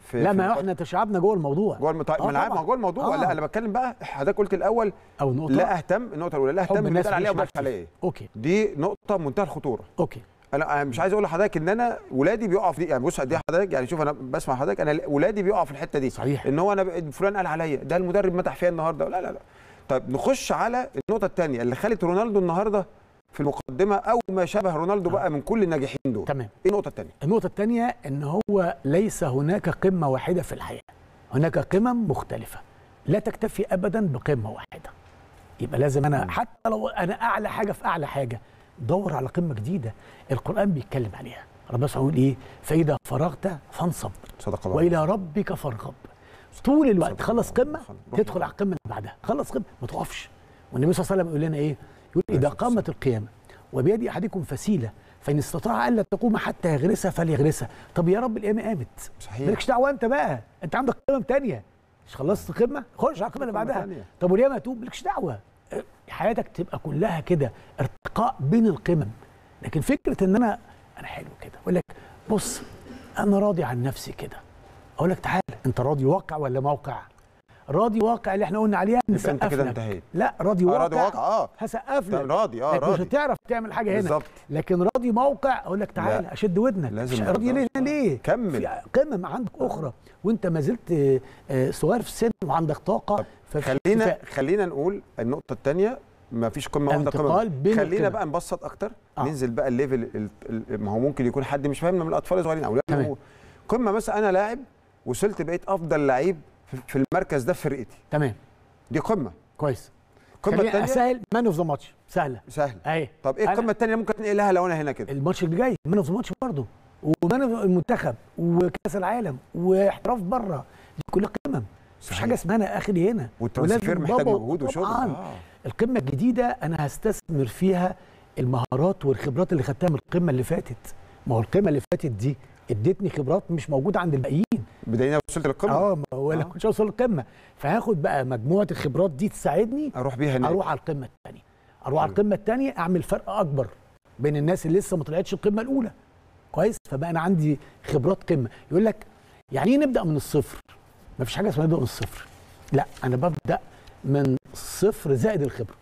في لا في ما نقاط- احنا تشعبنا جوه الموضوع جوه الم... طيب آه ما انا عارف طبعاً. ما جوه الموضوع آه. لا انا بتكلم بقى حضرتك قلت الاول او نقطه لا اهتم النقطه الاولى لا حب اهتم الناس بالناس عليها مش وبخ معاك فيه. عليا اوكي دي نقطه منتهى الخطوره اوكي انا أنا مش عايز اقول لحضرتك ان انا ولادي بيقعوا في دي يعني بص قد ايه حضرتك يعني شوف انا بسمع حضرتك انا ولادي بيقعوا في الحته دي صحيح. ان هو انا ب- فلان قال عليا ده المدرب مدح فيا النهارده لا لا لا طيب نخش على النقطه الثانيه اللي خلت رونالدو النهارده في المقدمه او ما شابه رونالدو بقى من كل الناجحين دول تمام ايه النقطه الثانيه النقطة الثانية إن هو ليس هناك قمة واحدة في الحياة هناك قمم مختلفة لا تكتفي أبدا بقمة واحدة يبقى لازم أنا حتى لو أنا أعلى حاجة في أعلى حاجة دور على قمة جديدة القرآن بيتكلم عليها ربنا سبحانه يقول إيه فإذا فرغت فانصب صدق الله وإلى ربك فارغب طول الوقت صدق خلص الله. قمة روح تدخل على القمة اللي بعدها خلص قمة ما تقفش والنبي صلى الله عليه وسلم يقول لنا إيه يقول إذا قامت القيامة وبيد أحدكم فسيلة فإن استطاع ألا تقوم حتى يغرسها فليغرسها طب يا رب القيامة قامت صحيح. مالكش دعوة أنت بقى أنت عندك قمم تانية مش خلصت قمة خش على القمة اللي قمة بعدها تانية. طب والقيامة هتقوم مالكش دعوة حياتك تبقى كلها كده ارتقاء بين القمم لكن فكرة إن أنا أنا حلو كده أقول لك بص أنا راضي عن نفسي كده اقول لك تعالى انت راضي واقع ولا موقع راضي واقع اللي احنا قلنا عليها يبقى انت نسقف كده لك. انتهيت. لا راضي آه، واقع راضي واقع، آه. هسقف طب لك راضي، آه، لكن راضي. مش هتعرف تعمل حاجه هنا بالظبط. لكن راضي موقع اقول لك تعالى لا. اشد ودنك لازم مش ما راضي ليه تقدرش. ليه كمل. في قمم عندك اخرى وانت ما زلت آه، آه، صغير في السن وعندك طاقه ففي- خلينا ف- خلينا نقول النقطه الثانيه ما فيش قمه واحده انتقال قمه بين خلينا القمم. بقى نبسط اكتر آه. ننزل بقى الليفل ال- ال- ما هو ممكن يكون حد مش فاهمنا من الاطفال الصغيرين اولاد تمام. الامور قمه مثلا انا لاعب وصلت بقيت افضل لعيب في- في المركز ده في فرقتي تمام دي قمه كويس القمه خليني الثانيه اسهل مان اوف ذا ماتش سهله سهل اهي طب ايه أنا- القمه الثانيه ممكن تنقلها لو انا هنا كده الماتش اللي جاي مان اوف ذا ماتش برضه ومان أوف المنتخب وكاس العالم واحتراف بره دي كلها قمم مفيش صحيح. حاجه اسمها انا اخري هنا والترانسفير ولازم محتاج بابا- مجهود وشغل. طبعا آه. القمه الجديده انا هستثمر فيها المهارات والخبرات اللي خدتها من القمه اللي فاتت ما هو القمه اللي فاتت دي ادتني خبرات مش موجوده عند الباقيين بداية وصلت للقمه اه ما هو انا آه. كنتش اوصل للقمه فهاخد بقى مجموعه الخبرات دي تساعدني اروح بيها هناك اروح على القمه الثانيه اروح على حلو. القمه الثانيه اعمل فرق اكبر بين الناس اللي لسه ما طلعتش القمه الاولى كويس فبقى انا عندي خبرات قمه يقول لك يعني ايه نبدا من الصفر ما فيش حاجه اسمها نبدا من الصفر لا انا ببدا من صفر زائد الخبره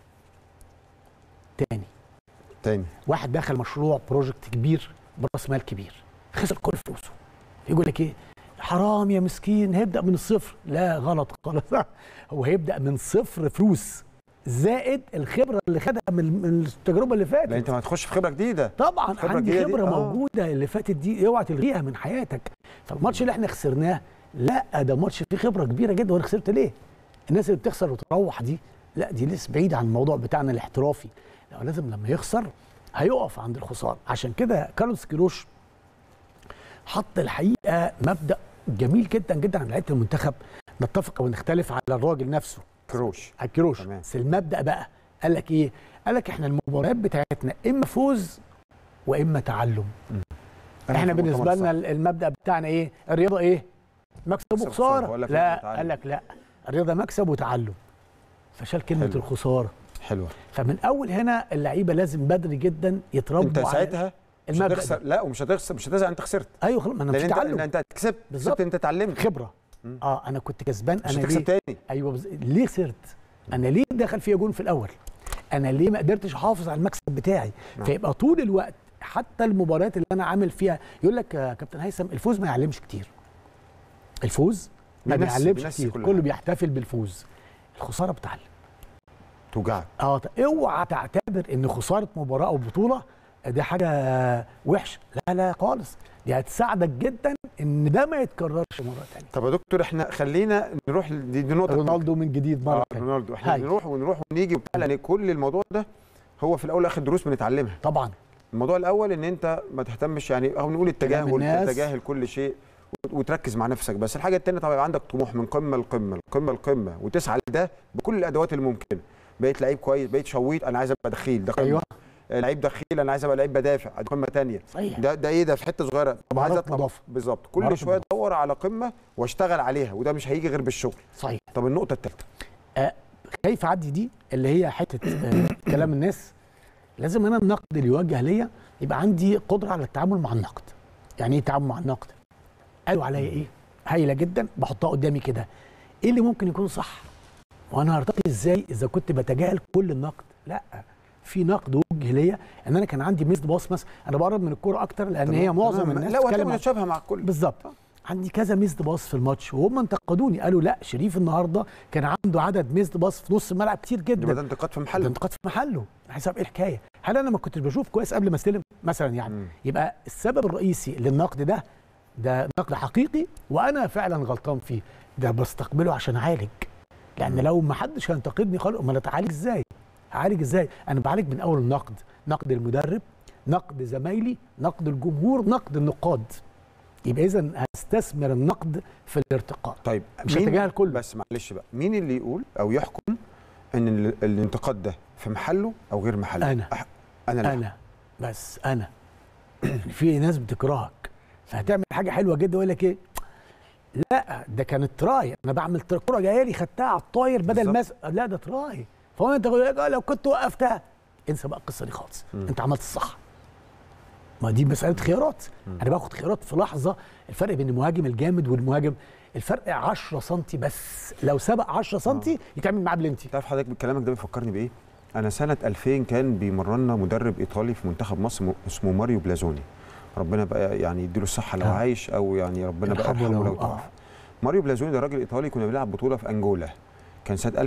تاني تاني واحد دخل مشروع بروجكت كبير براس مال كبير خسر كل فلوسه يقول لك ايه حرام يا مسكين هيبدا من الصفر لا غلط خالص هو هيبدا من صفر فلوس زائد الخبره اللي خدها من من التجربه اللي فاتت لا انت ما هتخش في خبره جديده طبعا الخبرة عندي الجديدة دي، خبره آه. موجوده اللي فاتت دي اوعى تلغيها من حياتك فالماتش اللي احنا خسرناه لا ده ماتش فيه خبره كبيره جدا وانا خسرت ليه؟ الناس اللي بتخسر وتروح دي لا دي لسه بعيده عن الموضوع بتاعنا الاحترافي لا لازم لما يخسر هيقف عند الخساره عشان كده كارلوس كيروش حط الحقيقه مبدا جميل جدا جدا عن لعيبه المنتخب نتفق او نختلف على الراجل نفسه كروش على الكيروش تمام. بس المبدا بقى قال لك ايه؟ قال لك احنا المباريات بتاعتنا اما فوز واما تعلم احنا بالنسبه لنا المبدا بتاعنا ايه؟ الرياضه ايه؟ مكسب مكسب وخسارة، وخساره ولا في لا تعلم. قال لك لا الرياضه مكسب وتعلم فشال كلمه حلو. الخساره حلوه فمن اول هنا اللعيبه لازم بدري جدا يتربوا انت على ساعتها مش المبدأ هتخسر ده. لا ومش هتخسر مش هتزعل انت خسرت ايوه خلاص ما انا لان في انت تعلم لأن انت كسبت بالظبط. كسبت انت اتعلمت خبره مم. اه انا كنت كسبان مش انا هتكسب ليه تاني ايوه بز... ليه خسرت انا ليه دخل فيا جون في الاول انا ليه ما قدرتش احافظ على المكسب بتاعي نعم. فيبقى طول الوقت حتى المباريات اللي انا عامل فيها يقول لك يا كابتن هيثم الفوز ما يعلمش كتير الفوز ما بينسي- بيعلمش بينسي كتير كل كله حاجة. بيحتفل بالفوز الخساره بتعلم توجعك اه ط- اوعى تعتبر ان خساره مباراه او بطوله دي حاجه وحشه لا لا خالص دي هتساعدك جدا ان ده ما يتكررش مره ثانيه طب يا دكتور احنا خلينا نروح ل- دي, دي نقطه رونالدو من جديد مره آه ثانيه رونالدو احنا هاي. نروح ونروح ونيجي وبتاع لان كل الموضوع ده هو في الاول واخر دروس بنتعلمها طبعا الموضوع الاول ان انت ما تهتمش يعني او نقول كلام التجاهل الناس. تتجاهل كل شيء وت- وتركز مع نفسك بس الحاجه الثانيه طبعا يبقى عندك طموح من قمه لقمه القمه لقمه وتسعى لده بكل الادوات الممكنه بقيت لعيب كويس بقيت شويط انا عايز ابقى دخيل ده قمه ايوه آه، لعيب دخيل انا عايز ابقى لعيب بدافع دي قمه ثانيه صحيح ده ده ايه ده في حته صغيره طب عايز مهارات اطلع مضافة. بالظبط كل مهارات شويه مضافة. ادور على قمه واشتغل عليها وده مش هيجي غير بالشغل صحيح طب النقطه الثالثه خايف اعدي دي اللي هي حته آه، كلام الناس لازم انا النقد اللي يوجه ليا يبقى عندي قدره على التعامل مع النقد يعني ايه التعامل مع النقد قالوا عليا ايه هايله جدا بحطها قدامي كده ايه اللي ممكن يكون صح وانا هرتقي ازاي اذا كنت بتجاهل كل النقد لا في نقد وجه ليا ان انا كان عندي ميزد باص مثلا انا بقرب من الكوره اكتر لان هي معظم تمام. الناس لا بتتكلم وهتبقى عن- متشابهه مع الكل بالظبط عندي كذا ميزد باص في الماتش وهم انتقدوني قالوا لا شريف النهارده كان عنده عدد ميزد باص في نص الملعب كتير يبقى جدا ده انتقاد في ده محله انتقاد في محله حسب ايه الحكايه هل انا ما كنتش بشوف كويس قبل ما استلم مثلا يعني مم. يبقى السبب الرئيسي للنقد ده ده نقد حقيقي وانا فعلا غلطان فيه ده بستقبله عشان اعالج لان مم. لو ما حدش هينتقدني خالص امال اتعالج ازاي هعالج ازاي انا بعالج من اول النقد نقد المدرب نقد زمايلي نقد الجمهور نقد النقاد يبقى اذا هستثمر النقد في الارتقاء طيب مش مين- هتجاهل كله. بس معلش بقى مين اللي يقول او يحكم ان ال- الانتقاد ده في محله او غير محله أنا. أح- انا لا انا بس انا في ناس بتكرهك فهتعمل حاجه حلوه جدا ويقول لك ايه لا ده كانت تراي انا بعمل تر- كره جايه لي خدتها على الطاير بدل بالظبط. مس لا ده تراي فهو انت تقول لك آه لو كنت وقفتها انسى بقى القصه دي خالص مم. انت عملت الصح ما دي مساله خيارات مم. انا باخد خيارات في لحظه الفرق بين المهاجم الجامد والمهاجم الفرق 10 سم بس لو سبق 10 سم آه. يتعمل معاه بلنتي تعرف حضرتك بكلامك ده بيفكرني بايه؟ انا سنه 2000 كان بيمرنا مدرب ايطالي في منتخب مصر م- اسمه ماريو بلازوني ربنا بقى يعني يديله الصحه لو آه. عايش او يعني ربنا بقى يرحمه يرحمه لو- لو آه. توفى ماريو بلازوني ده راجل ايطالي كنا بنلعب بطوله في انجولا كان سنه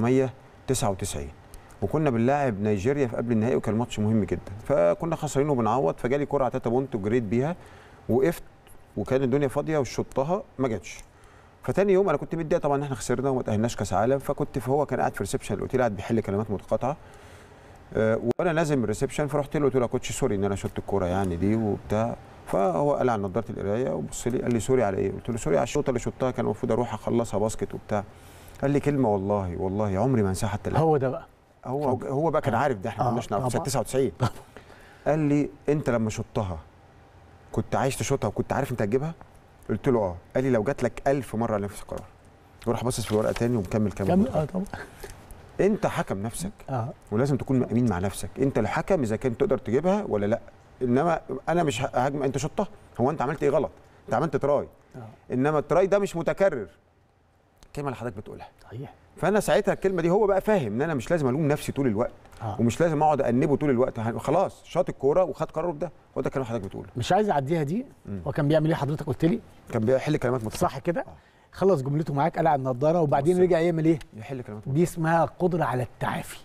1999 وكنا بنلاعب نيجيريا في قبل النهائي وكان ماتش مهم جدا فكنا خسرانين وبنعوض فجالي كره على تاتا بونت وجريت بيها وقفت وكان الدنيا فاضيه وشطها ما جاتش فتاني يوم انا كنت متضايق طبعا ان احنا خسرنا وما تاهلناش كاس عالم فكنت فهو كان قاعد في ريسبشن الاوتيل قاعد بيحل كلمات متقاطعه آه، وانا نازل من الريسبشن فرحت له قلت له يا كوتش سوري ان انا شطت الكوره يعني دي وبتاع فهو قال على نظاره القرايه وبص لي قال لي سوري على ايه؟ قلت له سوري على الشوطه اللي شطها كان المفروض اروح اخلصها باسكت وبتاع قال لي كلمه والله والله عمري ما انساها حتى الان هو ده بقى هو هو بقى كان آه. عارف ده احنا ما آه، كناش نعرف سنه طبعا. 99 قال لي انت لما شطها كنت عايز تشوطها وكنت عارف انت هتجيبها؟ قلت له اه قال لي لو جات لك 1000 مره على نفس القرار وراح باصص في الورقه تاني ومكمل كمل كمل اه طبعا انت حكم نفسك اه ولازم تكون امين مع نفسك انت الحكم اذا كنت تقدر تجيبها ولا لا انما انا مش ههاجم انت شطها هو انت عملت ايه غلط انت عملت تراي آه. انما التراي ده مش متكرر الكلمه اللي حضرتك بتقولها صحيح فانا ساعتها الكلمه دي هو بقى فاهم ان انا مش لازم الوم نفسي طول الوقت آه. ومش لازم اقعد انبه طول الوقت هن- خلاص شاط الكوره وخد قراره بده هو ده الكلام اللي حضرتك بتقوله مش عايز اعديها دي مم. هو كان بيعمل ايه حضرتك قلت لي كان بيحل كلمات متقاطعه صح كده آه. خلص جملته معاك قلع النضاره وبعدين بص. رجع يعمل ايه يحل كلمات دي اسمها قدره على التعافي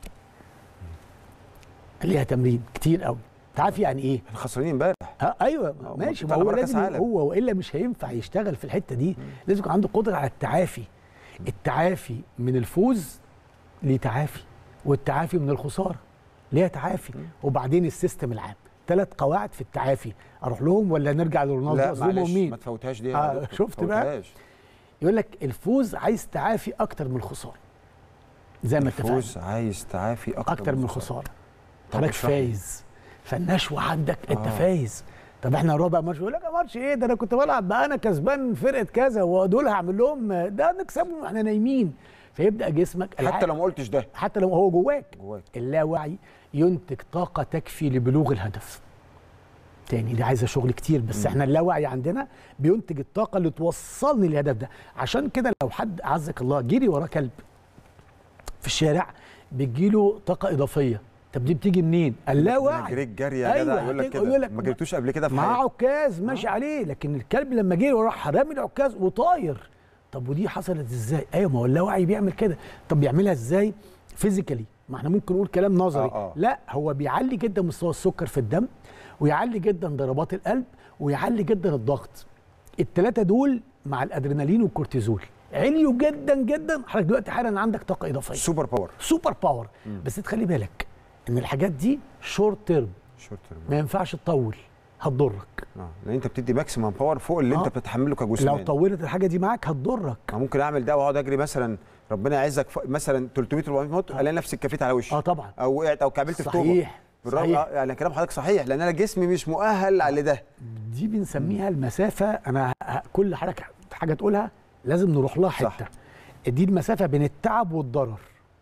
ليها تمرين كتير قوي تعافي يعني ايه احنا خسرانين امبارح ها ايوه آه، ماشي ما طلع هو بره كأس لازم عالم. هو والا مش هينفع يشتغل في الحته دي لازم يكون عنده قدره على التعافي التعافي من الفوز ليه تعافي والتعافي من الخساره ليها تعافي وبعدين السيستم العام ثلاث قواعد في التعافي اروح لهم ولا نرجع لرونالدو لا أظلمهم معلش مين ما تفوتهاش دي يا آه، دكتور، شفت ما بقى؟ تفوتهاش. يقول لك الفوز عايز تعافي اكتر من الخساره زي ما اتفقنا الفوز عايز تعافي اكتر, اكتر من الخساره طب حضرتك اشرح لي. فايز فالنشوه عندك انت آه. فايز طب احنا رابع ماتش يقول لك يا ماتش ايه ده انا كنت بلعب بقى انا كسبان فرقه كذا ودول هعمل لهم ده نكسبهم واحنا نايمين فيبدا جسمك حتى الع- لو ما قلتش ده حتى لو هو جواك جواك اللاوعي ينتج طاقه تكفي لبلوغ الهدف تاني دي عايزه شغل كتير بس مم. احنا اللاوعي عندنا بينتج الطاقه اللي توصلني للهدف ده عشان كده لو حد عزك الله جري وراه كلب في الشارع بتجيله طاقه اضافيه طب دي بتيجي منين اللاوعي جريت جري يا أيوة، جدع يقول لك يقول كده لك ما جريتوش قبل كده في معاه حياتك عكاز ماشي عليه لكن الكلب لما جري وراح رامي العكاز وطاير طب ودي حصلت ازاي ايوه ما هو اللاوعي بيعمل كده طب بيعملها ازاي فيزيكالي ما احنا ممكن نقول كلام نظري آه، آه. لا هو بيعلي جدا مستوى السكر في الدم ويعلي جدا ضربات القلب ويعلي جدا الضغط الثلاثه دول مع الادرينالين والكورتيزول عليوا جدا جدا حضرتك دلوقتي حالا عندك طاقه اضافيه سوبر باور سوبر باور بس تخلي بالك ان الحاجات دي شورت تيرم شورت ما ينفعش تطول هتضرك اه لان انت بتدي ماكسيمم باور فوق اللي آه. انت بتتحمله لو كجسمان طولت الحاجه دي معاك هتضرك ما ممكن اعمل ده واقعد اجري مثلا ربنا يعزك ف... مثلا 300 400 متر الاقي نفسي اتكفيت على وشي اه طبعا او وقعت او كعبلت في طوبه صحيح بالرغم صحيح آه، يعني كلام حضرتك صحيح لان انا جسمي مش مؤهل على ده دي بنسميها المسافه انا ه- كل حاجه حاجه تقولها لازم نروح لها صح. حته دي المسافه بين التعب والضرر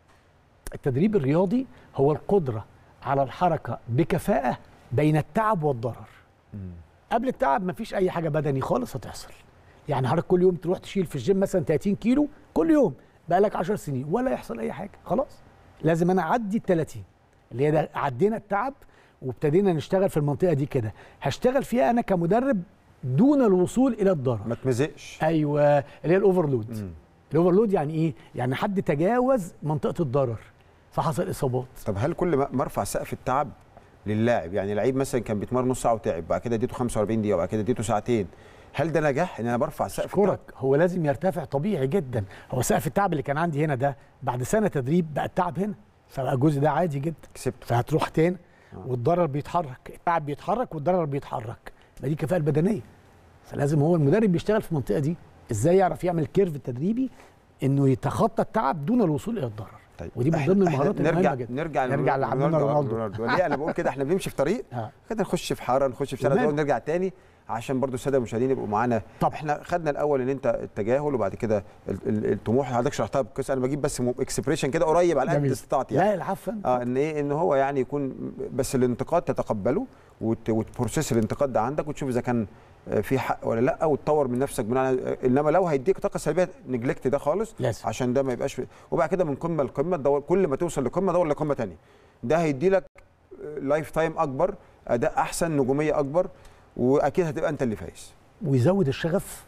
التدريب الرياضي هو القدره على الحركه بكفاءه بين التعب والضرر قبل التعب مفيش اي حاجه بدني خالص هتحصل يعني حضرتك كل يوم تروح تشيل في الجيم مثلا 30 كيلو كل يوم بقالك 10 سنين ولا يحصل اي حاجه خلاص لازم انا اعدي ال 30 اللي هي ده عدينا التعب وابتدينا نشتغل في المنطقه دي كده هشتغل فيها انا كمدرب دون الوصول الى الضرر ما تمزقش ايوه اللي هي الاوفرلود الاوفرلود يعني ايه يعني حد تجاوز منطقه الضرر فحصل اصابات طب هل كل ما ما ارفع سقف التعب للاعب يعني لعيب مثلا كان بيتمرن نص ساعه وتعب بعد كده اديته 45 دقيقه وبعد كده اديته ساعتين هل ده نجاح ان انا برفع سقف التعب اشكرك هو لازم يرتفع طبيعي جدا هو سقف التعب اللي كان عندي هنا ده بعد سنه تدريب بقى التعب هنا فبقى الجزء ده عادي جدا كسبته فهتروح تاني والضرر بيتحرك التعب بيتحرك والضرر بيتحرك يبقى دي كفاءه البدنيه فلازم هو المدرب بيشتغل في المنطقه دي ازاي يعرف يعمل كيرف تدريبي انه يتخطى التعب دون الوصول الى الضرر طيب ودي من إحنا- ضمن إحنا المهارات نرجع المهمه جدا نرجع نرجع لعمنا رونالدو. ليه انا بقول كده احنا بنمشي في طريق آه. كده نخش في حاره نخش في شارع وماله؟ ونرجع تاني عشان برضو الساده المشاهدين يبقوا معانا طب. احنا خدنا الاول ان انت التجاهل وبعد كده ال- ال- الطموح اللي حضرتك شرحتها بكويس انا بجيب بس اكسبريشن كده قريب على قد جميل. استطاعتي يعني لا العفو اه ان ايه ان هو يعني يكون بس الانتقاد تتقبله وت- وتبروسيس الانتقاد ده عندك وتشوف اذا كان آه، في حق ولا لا وتطور من نفسك بناء على انما لو هيديك طاقه سلبيه نجلكت ده خالص لازم. عشان ده ما يبقاش في وبعد كده من قمه لقمه تدور كل ما توصل لقمه دور لقمه ثانيه ده هيدي لك لايف تايم اكبر اداء احسن نجوميه اكبر واكيد هتبقى انت اللي فايز ويزود الشغف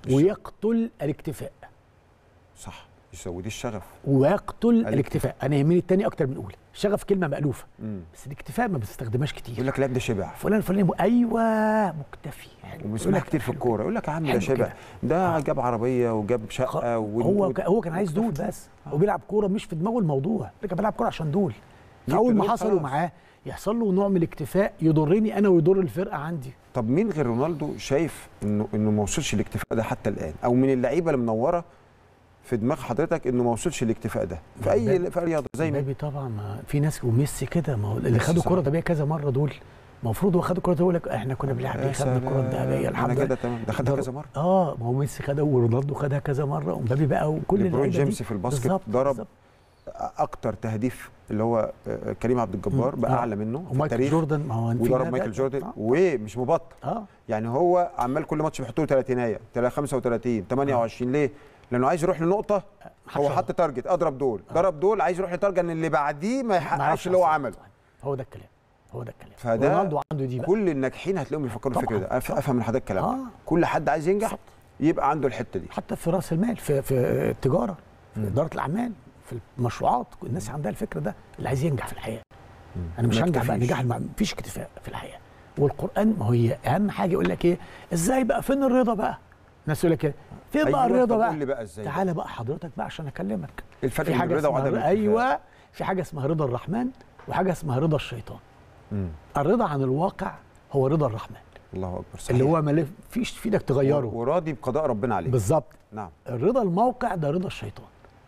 ويقتل الاكتفاء صح يسودي الشغف ويقتل الاكتفاء. الاكتفاء انا يهمني التاني اكتر من الاولى الشغف كلمه مالوفه مم. بس الاكتفاء ما بتستخدمهاش يقول كتير لك لا ده شبع فلان فلان م- ايوه مكتفي حلو. يقول وبنسمعها لك كتير في حلو الكوره كده. يقول لك يا عم ده حلو شبع كده. ده آه. جاب عربيه وجاب خ- شقه و... هو ك- هو كان عايز دول بس هو بيلعب كوره مش في دماغه الموضوع ده كان بيلعب كوره عشان دول جبت فاول ما دول حصلوا خلاص. معاه يحصل له نوع من الاكتفاء يضرني انا ويضر الفرقه عندي طب مين غير رونالدو شايف انه انه ما وصلش الاكتفاء ده حتى الان او من اللعيبه اللي منوره في دماغ حضرتك انه ما وصلش الاكتفاء ده في اي مبابي. في أي رياضه زي مين مبابي طبعا ما في ناس وميسي كده ما هو اللي ميسي خدوا صح. كره ذهبيه كذا مره دول المفروض هو خد الكره الذهبيه يقول لك احنا كنا بنلعب يا ايه خدنا الكره سلام. الذهبيه انا الحمد كده لله تمام ده خدها ضرب- كذا مره اه ما هو ميسي خدها ورونالدو خدها كذا مره ومبابي بقى وكل ليبرون اللعيبه دي جيمس في الباسكت بالظبط، ضرب بالظبط. اكتر تهديف اللي هو آه، كريم عبد الجبار مم. بقى آه. اعلى منه في ومايكل التاريخ جوردن ما هو في وضرب ده- مايكل ده- جوردن آه. ومش مبطل اه يعني هو عمال كل ماتش بيحط له 30 35 28 ليه؟ لانه عايز يروح لنقطه هو محدش حط تارجت اضرب دول ضرب دول عايز يروح لتارجت ان اللي بعديه ما ما يحققش يعرفش اللي هو أصلاً. عمله هو ده الكلام هو ده الكلام فده رونالدو عنده دي بقى كل الناجحين هتلاقيهم بيفكروا طبعاً، الفكر ده أف- افهم من حضرتك الكلام آه. ده كل حد عايز ينجح بالظبط. يبقى عنده الحته دي حتى في راس المال في في التجاره في اداره الاعمال في المشروعات الناس عندها الفكر ده اللي عايز ينجح في الحياه انا مش ما هنجح بقى يكتفيش. نجاح الم- مفيش اكتفاء في الحياه والقران ما هي اهم حاجه يقول لك ايه ازاي بقى فين الرضا بقى الناس يقول لك ايه فين بقى أيوة، الرضا طب بقى قول لي بقى ازاي تعالى بقى حضرتك بقى عشان اكلمك الفرق في بين حاجه الرضا اسمها وعدم ر- الاكتفاء. ايوه في حاجه اسمها رضا الرحمن وحاجه اسمها رضا الشيطان مم. الرضا عن الواقع هو رضا الرحمن الله اكبر صحيح اللي هو ما فيش في ايدك تغيره وراضي بقضاء ربنا عليه بالظبط نعم الرضا الموقع ده رضا الشيطان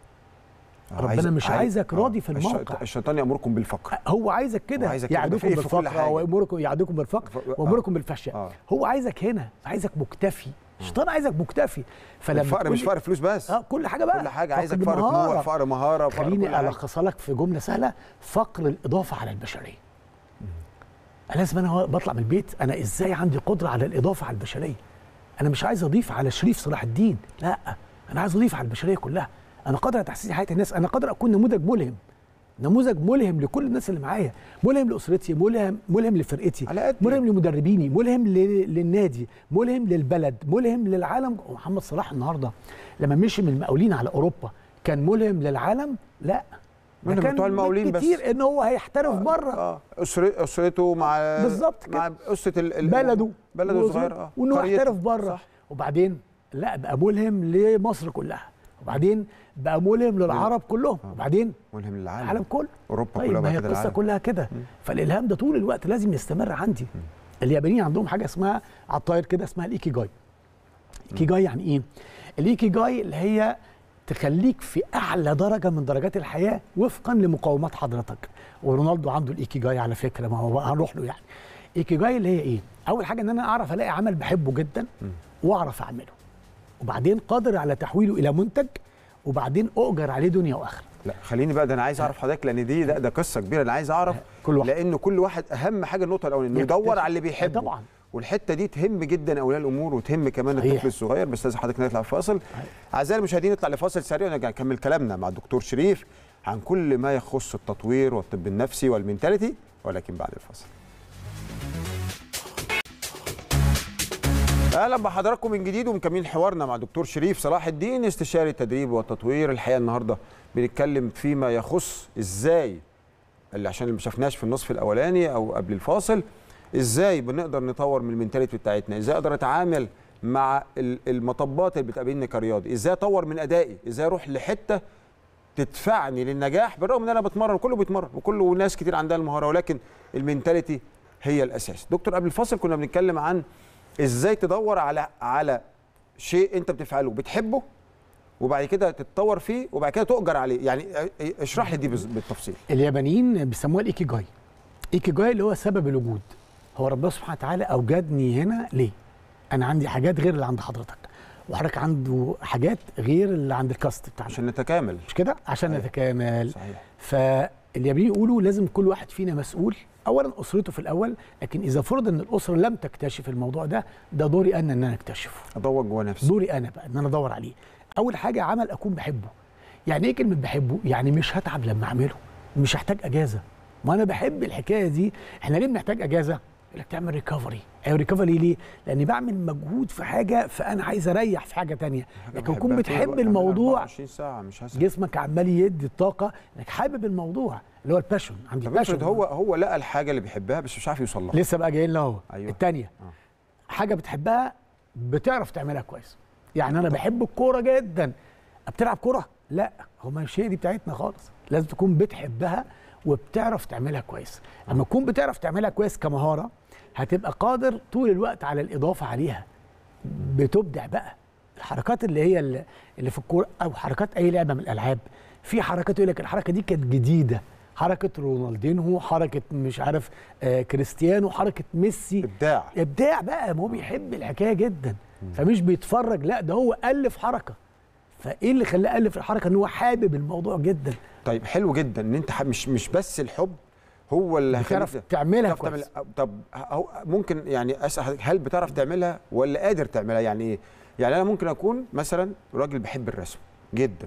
آه، ربنا عايز- مش عايز- عايزك آه، راضي في الش- الموقع. الشيطان يامركم بالفقر هو عايزك كده وعايزك كده يعدكم فقير في كل بالفقر حاجة. ويامركم يعدكم بالفقر ف- آه. ويامركم بالفحشاء آه. هو عايزك هنا عايزك مكتفي الشيطان عايزك مكتفي فلما الفقر تقول مش لي- فقر فلوس بس اه كل حاجه بقى كل حاجه عايزك فقر فقر طموح مهارة. فقر مهاره فقر كل خليني حاجة. الخصها لك في جمله سهله فقر الاضافه على البشريه انا لازم انا بطلع من البيت انا ازاي عندي قدره على الاضافه على البشريه انا مش عايز اضيف على شريف صلاح الدين لا انا عايز اضيف على البشريه كلها انا قادر على تحسين حياه الناس انا قادر اكون نموذج ملهم نموذج ملهم لكل الناس اللي معايا ملهم لاسرتي ملهم ملهم لفرقتي على قد ملهم لمدربيني ملهم ل- للنادي ملهم للبلد ملهم للعالم محمد صلاح النهارده لما مشي من المقاولين على اوروبا كان ملهم للعالم لا ما ده أنا بتوع المقاولين بس. كتير ان هو هيحترف بره اه أسر- اسرته مع بالظبط مع اسره ال- ال- بلده بلده وأسرته، الصغير اه وانه قريته. يحترف بره صح. وبعدين لا بقى ملهم لمصر كلها وبعدين بقى ملهم للعرب كلهم وبعدين ملهم للعالم العالم كله اوروبا طيب كلها ما هي بعد كده القصه العالم. كلها كده فالالهام ده طول الوقت لازم يستمر عندي اليابانيين عندهم حاجه اسمها على الطاير كده اسمها الايكي جاي الايكي جاي يعني ايه الايكي جاي اللي هي تخليك في اعلى درجه من درجات الحياه وفقا لمقاومات حضرتك ورونالدو عنده الايكي جاي على فكره ما هو هنروح له يعني ايكي جاي اللي هي ايه اول حاجه ان انا اعرف الاقي عمل بحبه جدا واعرف اعمله وبعدين قادر على تحويله الى منتج وبعدين اؤجر عليه دنيا واخره لا خليني بقى ده انا عايز اعرف حضرتك لان دي ده, ده قصه كبيره انا عايز اعرف كل واحد. لان كل واحد اهم حاجه النقطه الاولانيه انه يدور على اللي بيحبه طبعا والحته دي تهم جدا اولياء الامور وتهم كمان صحيح. الطفل الصغير بس لازم حضرتك نطلع فاصل اعزائي المشاهدين نطلع لفاصل سريع ونرجع نكمل كلامنا مع الدكتور شريف عن كل ما يخص التطوير والطب النفسي والمنتاليتي ولكن بعد الفاصل اهلا بحضراتكم من جديد ومكملين حوارنا مع دكتور شريف صلاح الدين استشاري التدريب والتطوير الحقيقه النهارده بنتكلم فيما يخص ازاي اللي عشان اللي ما شفناش في النصف الاولاني او قبل الفاصل ازاي بنقدر نطور من المنتاليتي بتاعتنا ازاي اقدر اتعامل مع ال- المطبات اللي بتقابلني كرياضي ازاي اطور من ادائي ازاي اروح لحته تدفعني للنجاح بالرغم ان انا بتمرن كله بيتمرن وكله ناس كتير عندها المهاره ولكن المنتاليتي هي الاساس دكتور قبل الفاصل كنا بنتكلم عن ازاي تدور على على شيء انت بتفعله بتحبه وبعد كده تتطور فيه وبعد كده تؤجر عليه يعني اشرح لي دي بز- بالتفصيل اليابانيين بيسموها الايكي جاي ايكي جاي اللي هو سبب الوجود هو ربنا سبحانه وتعالى اوجدني هنا ليه انا عندي حاجات غير اللي عند حضرتك وحضرتك عنده حاجات غير اللي عند الكاست بتاعنا عشان نتكامل مش كده عشان أيوة. نتكامل صحيح فاليابانيين يقولوا لازم كل واحد فينا مسؤول اولا اسرته في الاول لكن اذا فرض ان الاسره لم تكتشف الموضوع ده ده دوري انا ان انا اكتشفه ادور جوه نفسي دوري انا بقى ان انا ادور عليه اول حاجه عمل اكون بحبه يعني ايه كلمه بحبه يعني مش هتعب لما اعمله مش هحتاج اجازه ما انا بحب الحكايه دي احنا ليه بنحتاج اجازه يقول لك تعمل ريكفري ايوه ريكفري ليه لاني بعمل مجهود في حاجه فانا عايز اريح في حاجه تانية لكن تكون بحبها طول بتحب الوقت، أعملها الموضوع 24 ساعه مش هسأل جسمك عمال يدي الطاقه انك حابب الموضوع اللي هو الباشون عندي طب افرض باشون هو هو لقى الحاجه اللي بيحبها بس مش عارف يوصل لها لسه بقى جايين له اهو أيوة. الثانيه آه. حاجه بتحبها بتعرف تعملها كويس يعني انا بحب الكوره جدا بتلعب كوره لا هو مش هي دي بتاعتنا خالص لازم تكون بتحبها وبتعرف تعملها كويس اما تكون بتعرف تعملها كويس كمهاره هتبقى قادر طول الوقت على الاضافه عليها بتبدع بقى الحركات اللي هي اللي اللي في الكوره او حركات اي لعبه من الالعاب في حركات يقول لك الحركه دي كانت جديده حركه رونالدينهو حركه مش عارف آه كريستيانو حركه ميسي ابداع ابداع بقى ما هو بيحب الحكايه جدا فمش بيتفرج لا ده هو الف حركه فايه اللي خلاه الف الحركه ان هو حابب الموضوع جدا طيب حلو جدا ان انت ح- مش مش بس الحب هو اللي بتعرف هيخليك- تعملها بتعرف تعمل كويس طب هو ممكن يعني اسال حضرتك هل بتعرف تعملها ولا قادر تعملها يعني ايه؟ يعني انا ممكن اكون مثلا راجل بحب الرسم جدا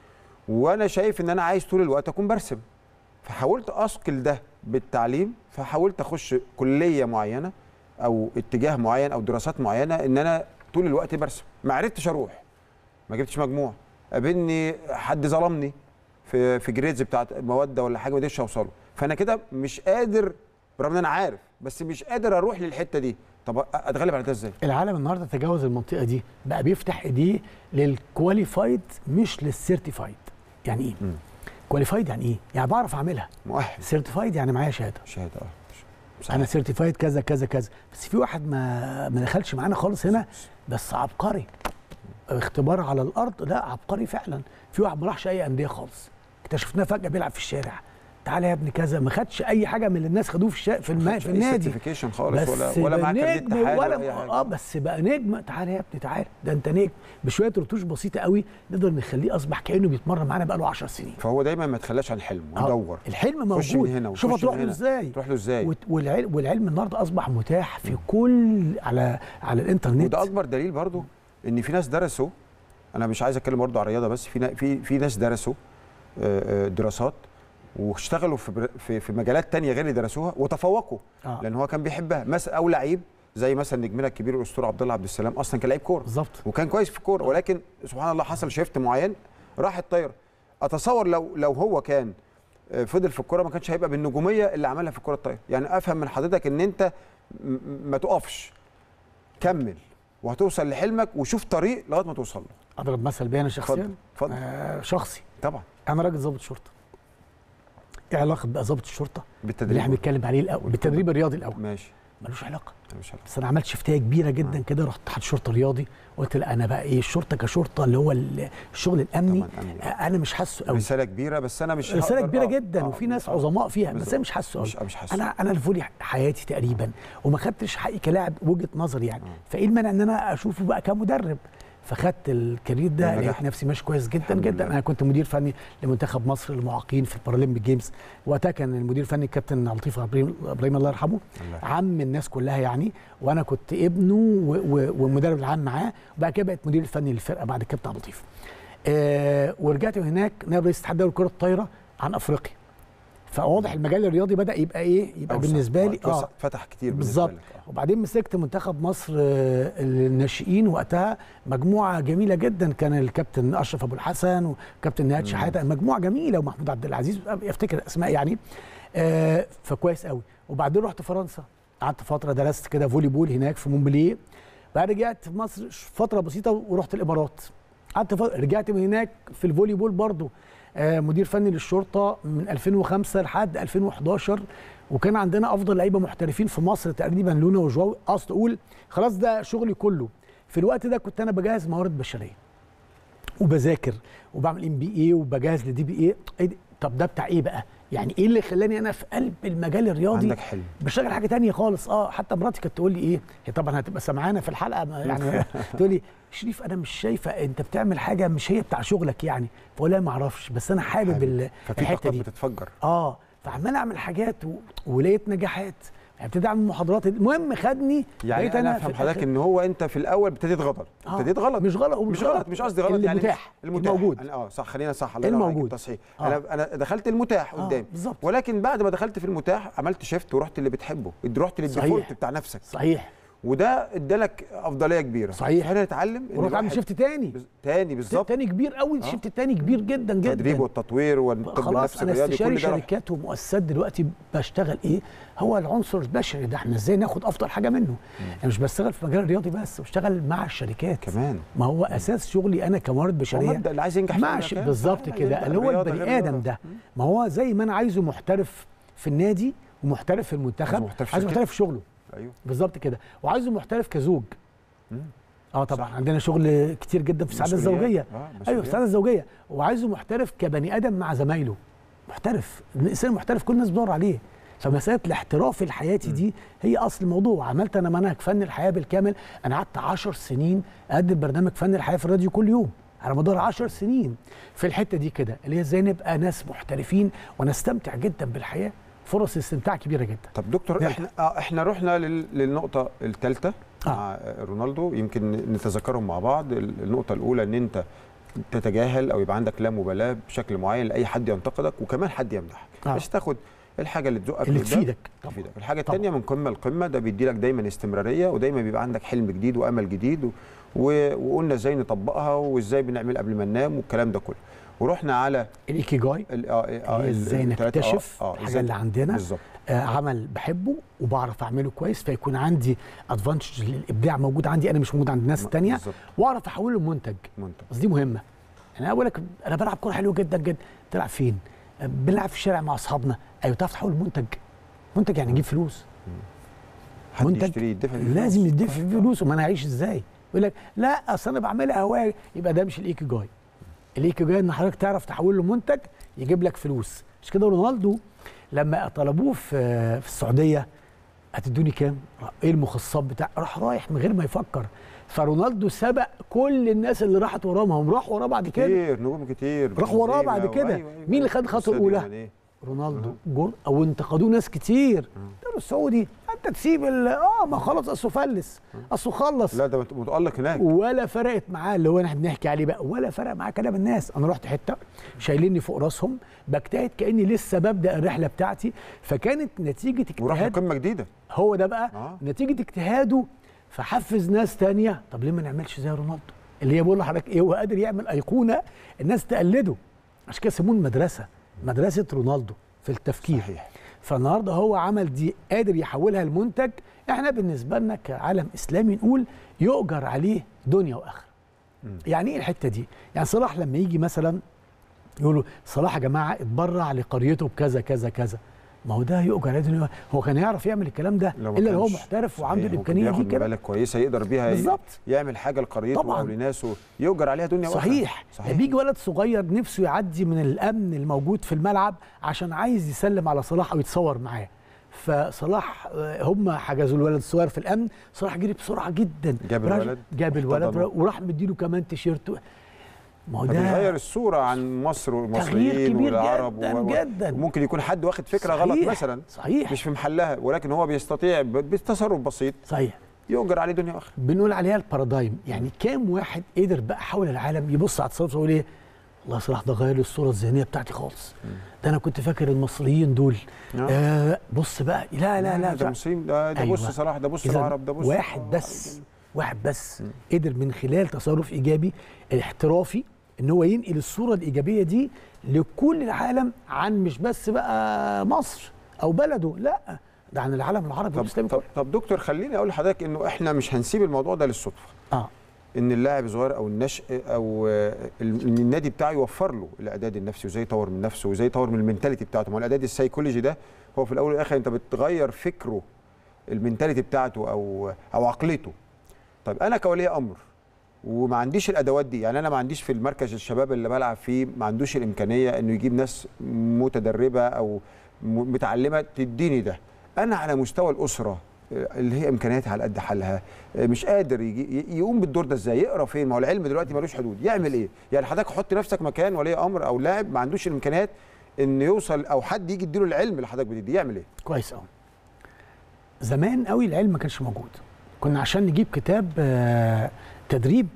وانا شايف ان انا عايز طول الوقت اكون برسم فحاولت اثقل ده بالتعليم فحاولت اخش كليه معينه او اتجاه معين او دراسات معينه ان انا طول الوقت برسم ما عرفتش اروح ما جبتش مجموع قابلني حد ظلمني في في جريدز بتاعت مواد ولا حاجه ما قدرتش اوصله فانا كده مش قادر برغم ان انا عارف بس مش قادر اروح للحته دي طب اتغلب على ده ازاي العالم النهارده تجاوز المنطقه دي بقى بيفتح ايديه للكواليفايد مش للسيرتيفايد يعني ايه مم. كواليفايد يعني ايه يعني بعرف اعملها مؤهل سيرتيفايد يعني معايا شهاده شهاده اه صحيح. انا سيرتيفايد كذا كذا كذا بس في واحد ما ما دخلش معانا خالص هنا بس عبقري اختبار على الارض لا عبقري فعلا في واحد ما راحش اي انديه خالص اكتشفناه فجاه بيلعب في الشارع تعالى يا ابني كذا ما خدش اي حاجه من اللي الناس خدوه في الشا... في, الم... في النادي سيرتيفيكيشن خالص ولا بس ولا معاه بقى كارنيه نجم اتحاد ولا ولا اي حاجه اه بس بقى نجم تعالى يا ابني تعالى ده انت نجم بشويه رتوش بسيطه قوي نقدر نخليه اصبح كانه بيتمرن معانا بقى له 10 سنين فهو دايما ما تخلاش عن حلم آه، ودور الحلم خش من موجود هنا شوف وخش هتروح من له هنا. ازاي تروح له ازاي وت- والعلم والعلم النهارده اصبح متاح في كل على على الانترنت وده اكبر دليل برضو ان في ناس درسوا انا مش عايز اتكلم برضو على الرياضه بس في نا- في في ناس درسوا آه، آه، دراسات واشتغلوا في بر- في في مجالات تانية غير اللي درسوها وتفوقوا آه. لان هو كان بيحبها مثلا او لعيب زي مثلا نجمنا الكبير الاسطوره عبد الله عبد السلام اصلا كان لعيب كوره بالظبط وكان كويس في الكوره ولكن سبحان الله حصل شيفت معين راح الطايره اتصور لو لو هو كان آه، فضل في الكوره ما كانش هيبقى بالنجوميه اللي عملها في الكوره الطايره يعني افهم من حضرتك ان انت م- م- ما تقفش كمل وهتوصل لحلمك وشوف طريق لغايه ما توصل له اضرب مثل بيا انا اتفضل شخصيا اتفضل آه شخصي طبعا انا راجل ضابط شرطه ايه علاقه بقى ضابط الشرطه اللي بالتدريب احنا بنتكلم عليه الاول بالتدريب الرياضي الاول ماشي ملوش علاقه مش عارف. بس انا عملت شفتيه كبيره جدا كده رحت اتحاد الشرطه الرياضي قلت لا انا بقى ايه الشرطه كشرطه اللي هو ال- الشغل الامني طبعاً أمني. آه، انا مش حاسه قوي رساله كبيره بس انا مش رساله هقدر- كبيره آه، جدا آه، وفي ناس آه. عظماء فيها بس بالظبط. انا مش حاسه قوي مش مش حاسس انا انا الفولي حياتي تقريبا وما خدتش حقي كلاعب وجهه نظري يعني فايه المانع ان انا اشوفه بقى كمدرب فخدت الكارير ده ونجحت. لقيت نفسي ماشي كويس جدا الحمد جدا لله. انا كنت مدير فني لمنتخب مصر للمعاقين في البارالمبيك جيمز وقتها كان المدير الفني الكابتن لطيف ابراهيم إبراهيم الله يرحمه الله. عم الناس كلها يعني وانا كنت ابنه و- و- والمدرب العام معاه وبعد كده بقيت مدير الفني للفرقه بعد الكابتن عبد اللطيف آه ورجعت من هناك نائب رئيس اتحاد دوري كره الطايره عن افريقيا فواضح المجال الرياضي بدا يبقى ايه يبقى أوسع. بالنسبه لي اتوسع- فتح كتير بالنسبة بالظبط لك. آه. وبعدين مسكت منتخب مصر آه، الناشئين وقتها مجموعه جميله جدا كان الكابتن اشرف ابو الحسن وكابتن نهاد شحاته مجموعه جميله ومحمود عبد العزيز افتكر اسماء يعني آه، فكويس قوي وبعدين رحت فرنسا قعدت فتره درست كده فولي بول هناك في مونبلييه بعد رجعت في مصر فتره بسيطه ورحت الامارات قعدت فترة رجعت من هناك في الفولي بول برضه آه، مدير فني للشرطه من 2005 لحد 2011 وكان عندنا افضل لعيبه محترفين في مصر تقريبا لونا وجواو اصل اقول خلاص ده شغلي كله في الوقت ده كنت انا بجهز موارد بشريه وبذاكر وبعمل ام بي اي وبجهز لدي بي اي طب ده بتاع ايه بقى يعني ايه اللي خلاني انا في قلب المجال الرياضي عندك حلم بشتغل حاجه تانية خالص اه حتى مراتي كانت تقول لي ايه هي طبعا هتبقى سمعانه في الحلقه ما يعني تقول لي شريف انا مش شايفه انت بتعمل حاجه مش هي بتاع شغلك يعني فاقول لها ما اعرفش بس انا حابب حابب. ال- ففي الحته طاقات دي بتتفجر اه فعمال اعمل حاجات و... ولقيت نجاحات ابتدي اعمل محاضرات المهم خدني يعني بقيت انا في افهم الآخر- حضرتك ان هو انت في الاول ابتديت غلط آه، ابتديت غلط مش غلط مش غلط مش قصدي غلط اللي يعني متاح المتاح الموجود أنا اه صح خلينا صح الله ينور عليك الموجود. التصحيح آه. انا انا دخلت المتاح آه، قدامي بالظبط. ولكن بعد ما دخلت في المتاح عملت شيفت ورحت اللي بتحبه رحت للديفولت صحيح. بتاع نفسك صحيح وده ادالك افضليه كبيره صحيح. انا اتعلم إن ورحت اعمل الواحد شيفت تاني بز- تاني بالظبط تاني كبير قوي الشيفت التاني كبير جدا جدا التدريب والتطوير والطب خلاص النفسي انا الرياضي استشاري كل ده راح. شركات ومؤسسات دلوقتي بشتغل ايه هو العنصر البشري ده احنا ازاي ناخد افضل حاجه منه انا مش بشتغل في المجال الرياضي بس بشتغل مع الشركات كمان ما هو اساس شغلي انا كموارد هو بشريه مبدا اللي عايز ينجح في مع أي ش- مكان. بالظبط آه، كده يبدأ اللي هو الرياضة غير البني ادم الرياضة. ده ما هو زي ما انا عايزه محترف في النادي ومحترف في المنتخب عايزه محترف في عايزه شركته. محترف في شغله ايوه بالظبط كده وعايزه محترف كزوج مم. اه طبعا صح. عندنا شغل كتير جدا في السعاده مسؤوليات. الزوجيه آه، ايوه في مسؤوليات. السعاده الزوجيه وعايزه محترف كبني ادم مع زمايله محترف الانسان المحترف كل الناس بتدور عليه فمساله الاحتراف في حياتي دي هي اصل الموضوع عملت انا منهج فن الحياه بالكامل انا قعدت 10 سنين اقدم برنامج فن الحياه في الراديو كل يوم على مدار 10 سنين في الحته دي كده اللي هي ازاي نبقى ناس محترفين ونستمتع جدا بالحياه فرص استمتاع كبيره جدا طب دكتور نرجع. احنا آه احنا رحنا لل- للنقطه الثالثه آه. مع آه، رونالدو يمكن نتذكرهم مع بعض ال- النقطه الاولى ان انت تتجاهل او يبقى عندك لا مبالاه بشكل معين لاي حد ينتقدك وكمان حد يمدحك آه. بس تاخد الحاجه اللي تزقك اللي لقدام، تفيدك طبعا. تفيدك الحاجه طبعا. الثانيه من قمه لقمه ده بيدي لك دايما استمراريه ودايما بيبقى عندك حلم جديد وامل جديد و... و... وقلنا ازاي نطبقها وازاي بنعمل قبل ما ننام والكلام ده كله ورحنا على الايكيجاي ال... آه آه هي ازاي التلاتة- آه، نكتشف آه، الحاجه إزاي- اللي عندنا بالظبط آه، عمل بحبه وبعرف اعمله كويس فيكون عندي ادفانتج للابداع موجود عندي انا مش موجود عند الناس التانية بالظبط واعرف احوله لمنتج منتج بس دي مهمه انا اقول لك انا بلعب كوره حلوه جدا جدا تلعب فين آه، بنلعب في الشارع مع اصحابنا ايوه تعرف تحول منتج منتج يعني نجيب فلوس حد منتج يشتري يدفع فيه لازم فلوس. يدفع فيه فلوس امال انا هعيش ازاي يقول لك لا اصل انا بعملها هوايه يبقى ده مش الايكي جاي الايكي جاي ان حضرتك تعرف تحول له منتج يجيب لك فلوس مش كده رونالدو لما طلبوه في في السعوديه هتدوني كام؟ ايه المخصصات بتاع راح رايح من غير ما يفكر فرونالدو سبق كل الناس اللي راحت وراه ما هم راحوا وراه بعد كده كتير نجوم كتير راح وراه بنزيما بعد و- كده. أيوة أيوة مين اللي خد الخطوة وساديو الأولى؟ ماني. رونالدو جول او انتقدوه ناس كتير قالوا السعودي انت تسيب ال- اه ما خلاص اصله فلس اصله خلص لا ده متألق هناك ولا فرقت معاه اللي هو احنا بنحكي عليه بقى ولا فرق معاه كلام الناس انا رحت حته شايليني فوق راسهم بجتهد كاني لسه ببدا الرحله بتاعتي فكانت نتيجه وراح اجتهاد لقمه جديده هو ده بقى آه. نتيجه اجتهاده فحفز ناس تانية طب ليه ما نعملش زي رونالدو اللي هي بقول لحضرتك ايه هو قادر يعمل ايقونه الناس تقلده عشان كده يسموه المدرسه مدرسه رونالدو في التفكير صحيح فالنهارده هو عمل دي قادر يحولها لمنتج احنا بالنسبه لنا كعالم اسلامي نقول يؤجر عليه دنيا واخره يعني ايه الحته دي يعني صلاح لما يجي مثلا يقولوا صلاح يا جماعه اتبرع لقريته بكذا كذا كذا ما هو ده يؤجر عليه دنيا هو كان يعرف يعمل الكلام ده لو ما الا لو هو كانش محترف وعنده صحيح، ممكن الامكانيه ياخد دي كده مبالغ كويسه يقدر بيها ي- بالظبط. يعمل حاجه لقريته طبعاً. او لناسه يؤجر عليها دنيا وآخرة. صحيح. صحيح بيجي ولد صغير نفسه يعدي من الامن الموجود في الملعب عشان عايز يسلم على صلاح او يتصور معاه فصلاح آه، هم حجزوا الولد الصغير في الامن صلاح جري بسرعه جدا جاب راح- الولد جاب الولد احتضنه. وراح مديله كمان تيشيرت ما هو فبيغير ده الصوره عن مصر والمصريين كبير والعرب جداً و- و- جداً. وممكن يكون حد واخد فكره غلط صحيح، مثلا صحيح مش في محلها ولكن هو بيستطيع ب- بتصرف بسيط صحيح يؤجر عليه دنيا واخره بنقول عليها البارادايم يعني كام واحد قدر بقى حول العالم يبص على التصرف ويقول ايه والله صلاح ده غير لي الصوره الذهنيه بتاعتي خالص ده انا كنت فاكر المصريين دول آه. آه بص بقى لا لا لا ده فع- مسلم ده, ده أيوة. بص صلاح ده بص إذن العرب ده بص واحد بس واحد بس قدر من خلال تصرف ايجابي احترافي ان هو ينقل الصوره الايجابيه دي لكل العالم عن مش بس بقى مصر او بلده لا ده عن العالم العربي طب, والاسلامي طب, كله طب دكتور خليني اقول لحضرتك انه احنا مش هنسيب الموضوع ده للصدفه اه ان اللاعب الصغير او النشء او آه، ال- ان النادي بتاعه يوفر له الاعداد النفسي وازاي يطور من نفسه وازاي يطور من المنتاليتي بتاعته ما هو الاعداد السيكولوجي ده هو في الاول والاخر انت بتغير فكره المنتاليتي بتاعته او او عقليته طيب انا كولي امر وما عنديش الادوات دي يعني انا ما عنديش في المركز الشباب اللي بلعب فيه ما عندوش الامكانيه انه يجيب ناس متدربه او م- متعلمه تديني ده انا على مستوى الاسره آه، اللي هي امكانياتها على قد حالها آه، مش قادر يجي ي- يقوم بالدور ده ازاي يقرا فين ما هو العلم دلوقتي ملوش حدود يعمل ايه يعني حضرتك حط نفسك مكان ولي امر او لاعب ما عندوش الامكانيات انه يوصل او حد يجي يديله العلم اللي حضرتك بتديه يعمل ايه كويس قوي زمان قوي العلم ما كانش موجود كنا عشان نجيب كتاب آه، تدريب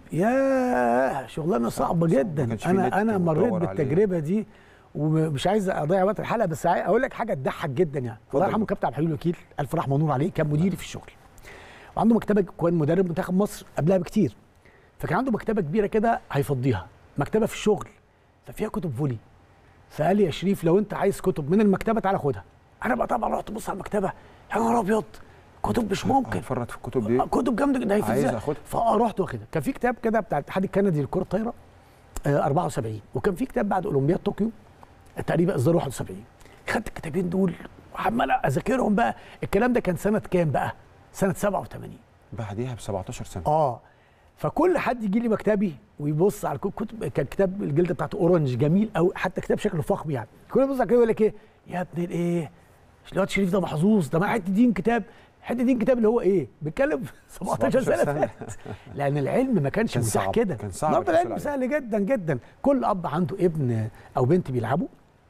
يا شغلانه صعبه جدا كانش في نت انا انا مريت وتدور عليه. بالتجربه دي ومش عايز اضيع وقت الحلقه بس عاي- اقول لك حاجه تضحك جدا يعني الله يرحمه كابتن عبد الحليم الوكيل الف رحمه ونور عليه كان مديري في الشغل وعنده مكتبه كان مدرب منتخب مصر قبلها بكتير فكان عنده مكتبه كبيره كده هيفضيها مكتبه في الشغل ففيها كتب فولي فقال لي يا شريف لو انت عايز كتب من المكتبه تعالى خدها انا بقى طبعا رحت ابص على المكتبه يا نهار ابيض كتب مش ممكن هتفرط في الكتب دي كتب جامده جدا هي في عايز ازاي؟ اخدها. فرحت واخدها كان في كتاب كده بتاع الاتحاد الكندي لكره الطايره آه 74 وكان في كتاب بعد اولمبياد طوكيو آه، تقريبا اصدار 71 خدت الكتابين دول وعمال اذاكرهم بقى الكلام ده كان سنه كام بقى؟ سنه 87 بعديها ب 17 سنه اه فكل حد يجي لي مكتبي ويبص على الكتب كان كتاب الجلده بتاعته اورنج جميل قوي حتى كتاب شكله فخم يعني كل يبص على كده يقول لك ايه يا ابن الايه الواد شريف ده محظوظ ده معاه حته دين كتاب حته دين كتاب اللي هو ايه بيتكلم في 17 سنه 17 سنة. فاتت لان العلم ما كانش كان متاح صعب، كده كان صعب النهارده الحصول العلم عليه. سهل جدا جدا كل اب عنده ابن او بنت بيلعبوا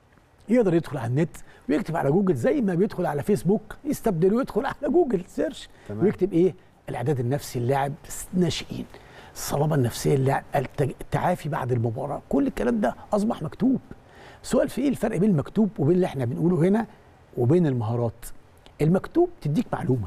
يقدر يدخل على النت ويكتب على جوجل زي ما بيدخل على فيسبوك يستبدل ويدخل على جوجل سيرش تمام. ويكتب ايه الاعداد النفسي اللاعب ناشئين الصلابه النفسيه اللاعب التج- التعافي بعد المباراه كل الكلام ده اصبح مكتوب سؤال في ايه الفرق بين المكتوب وبين اللي احنا بنقوله هنا وبين المهارات المكتوب تديك معلومه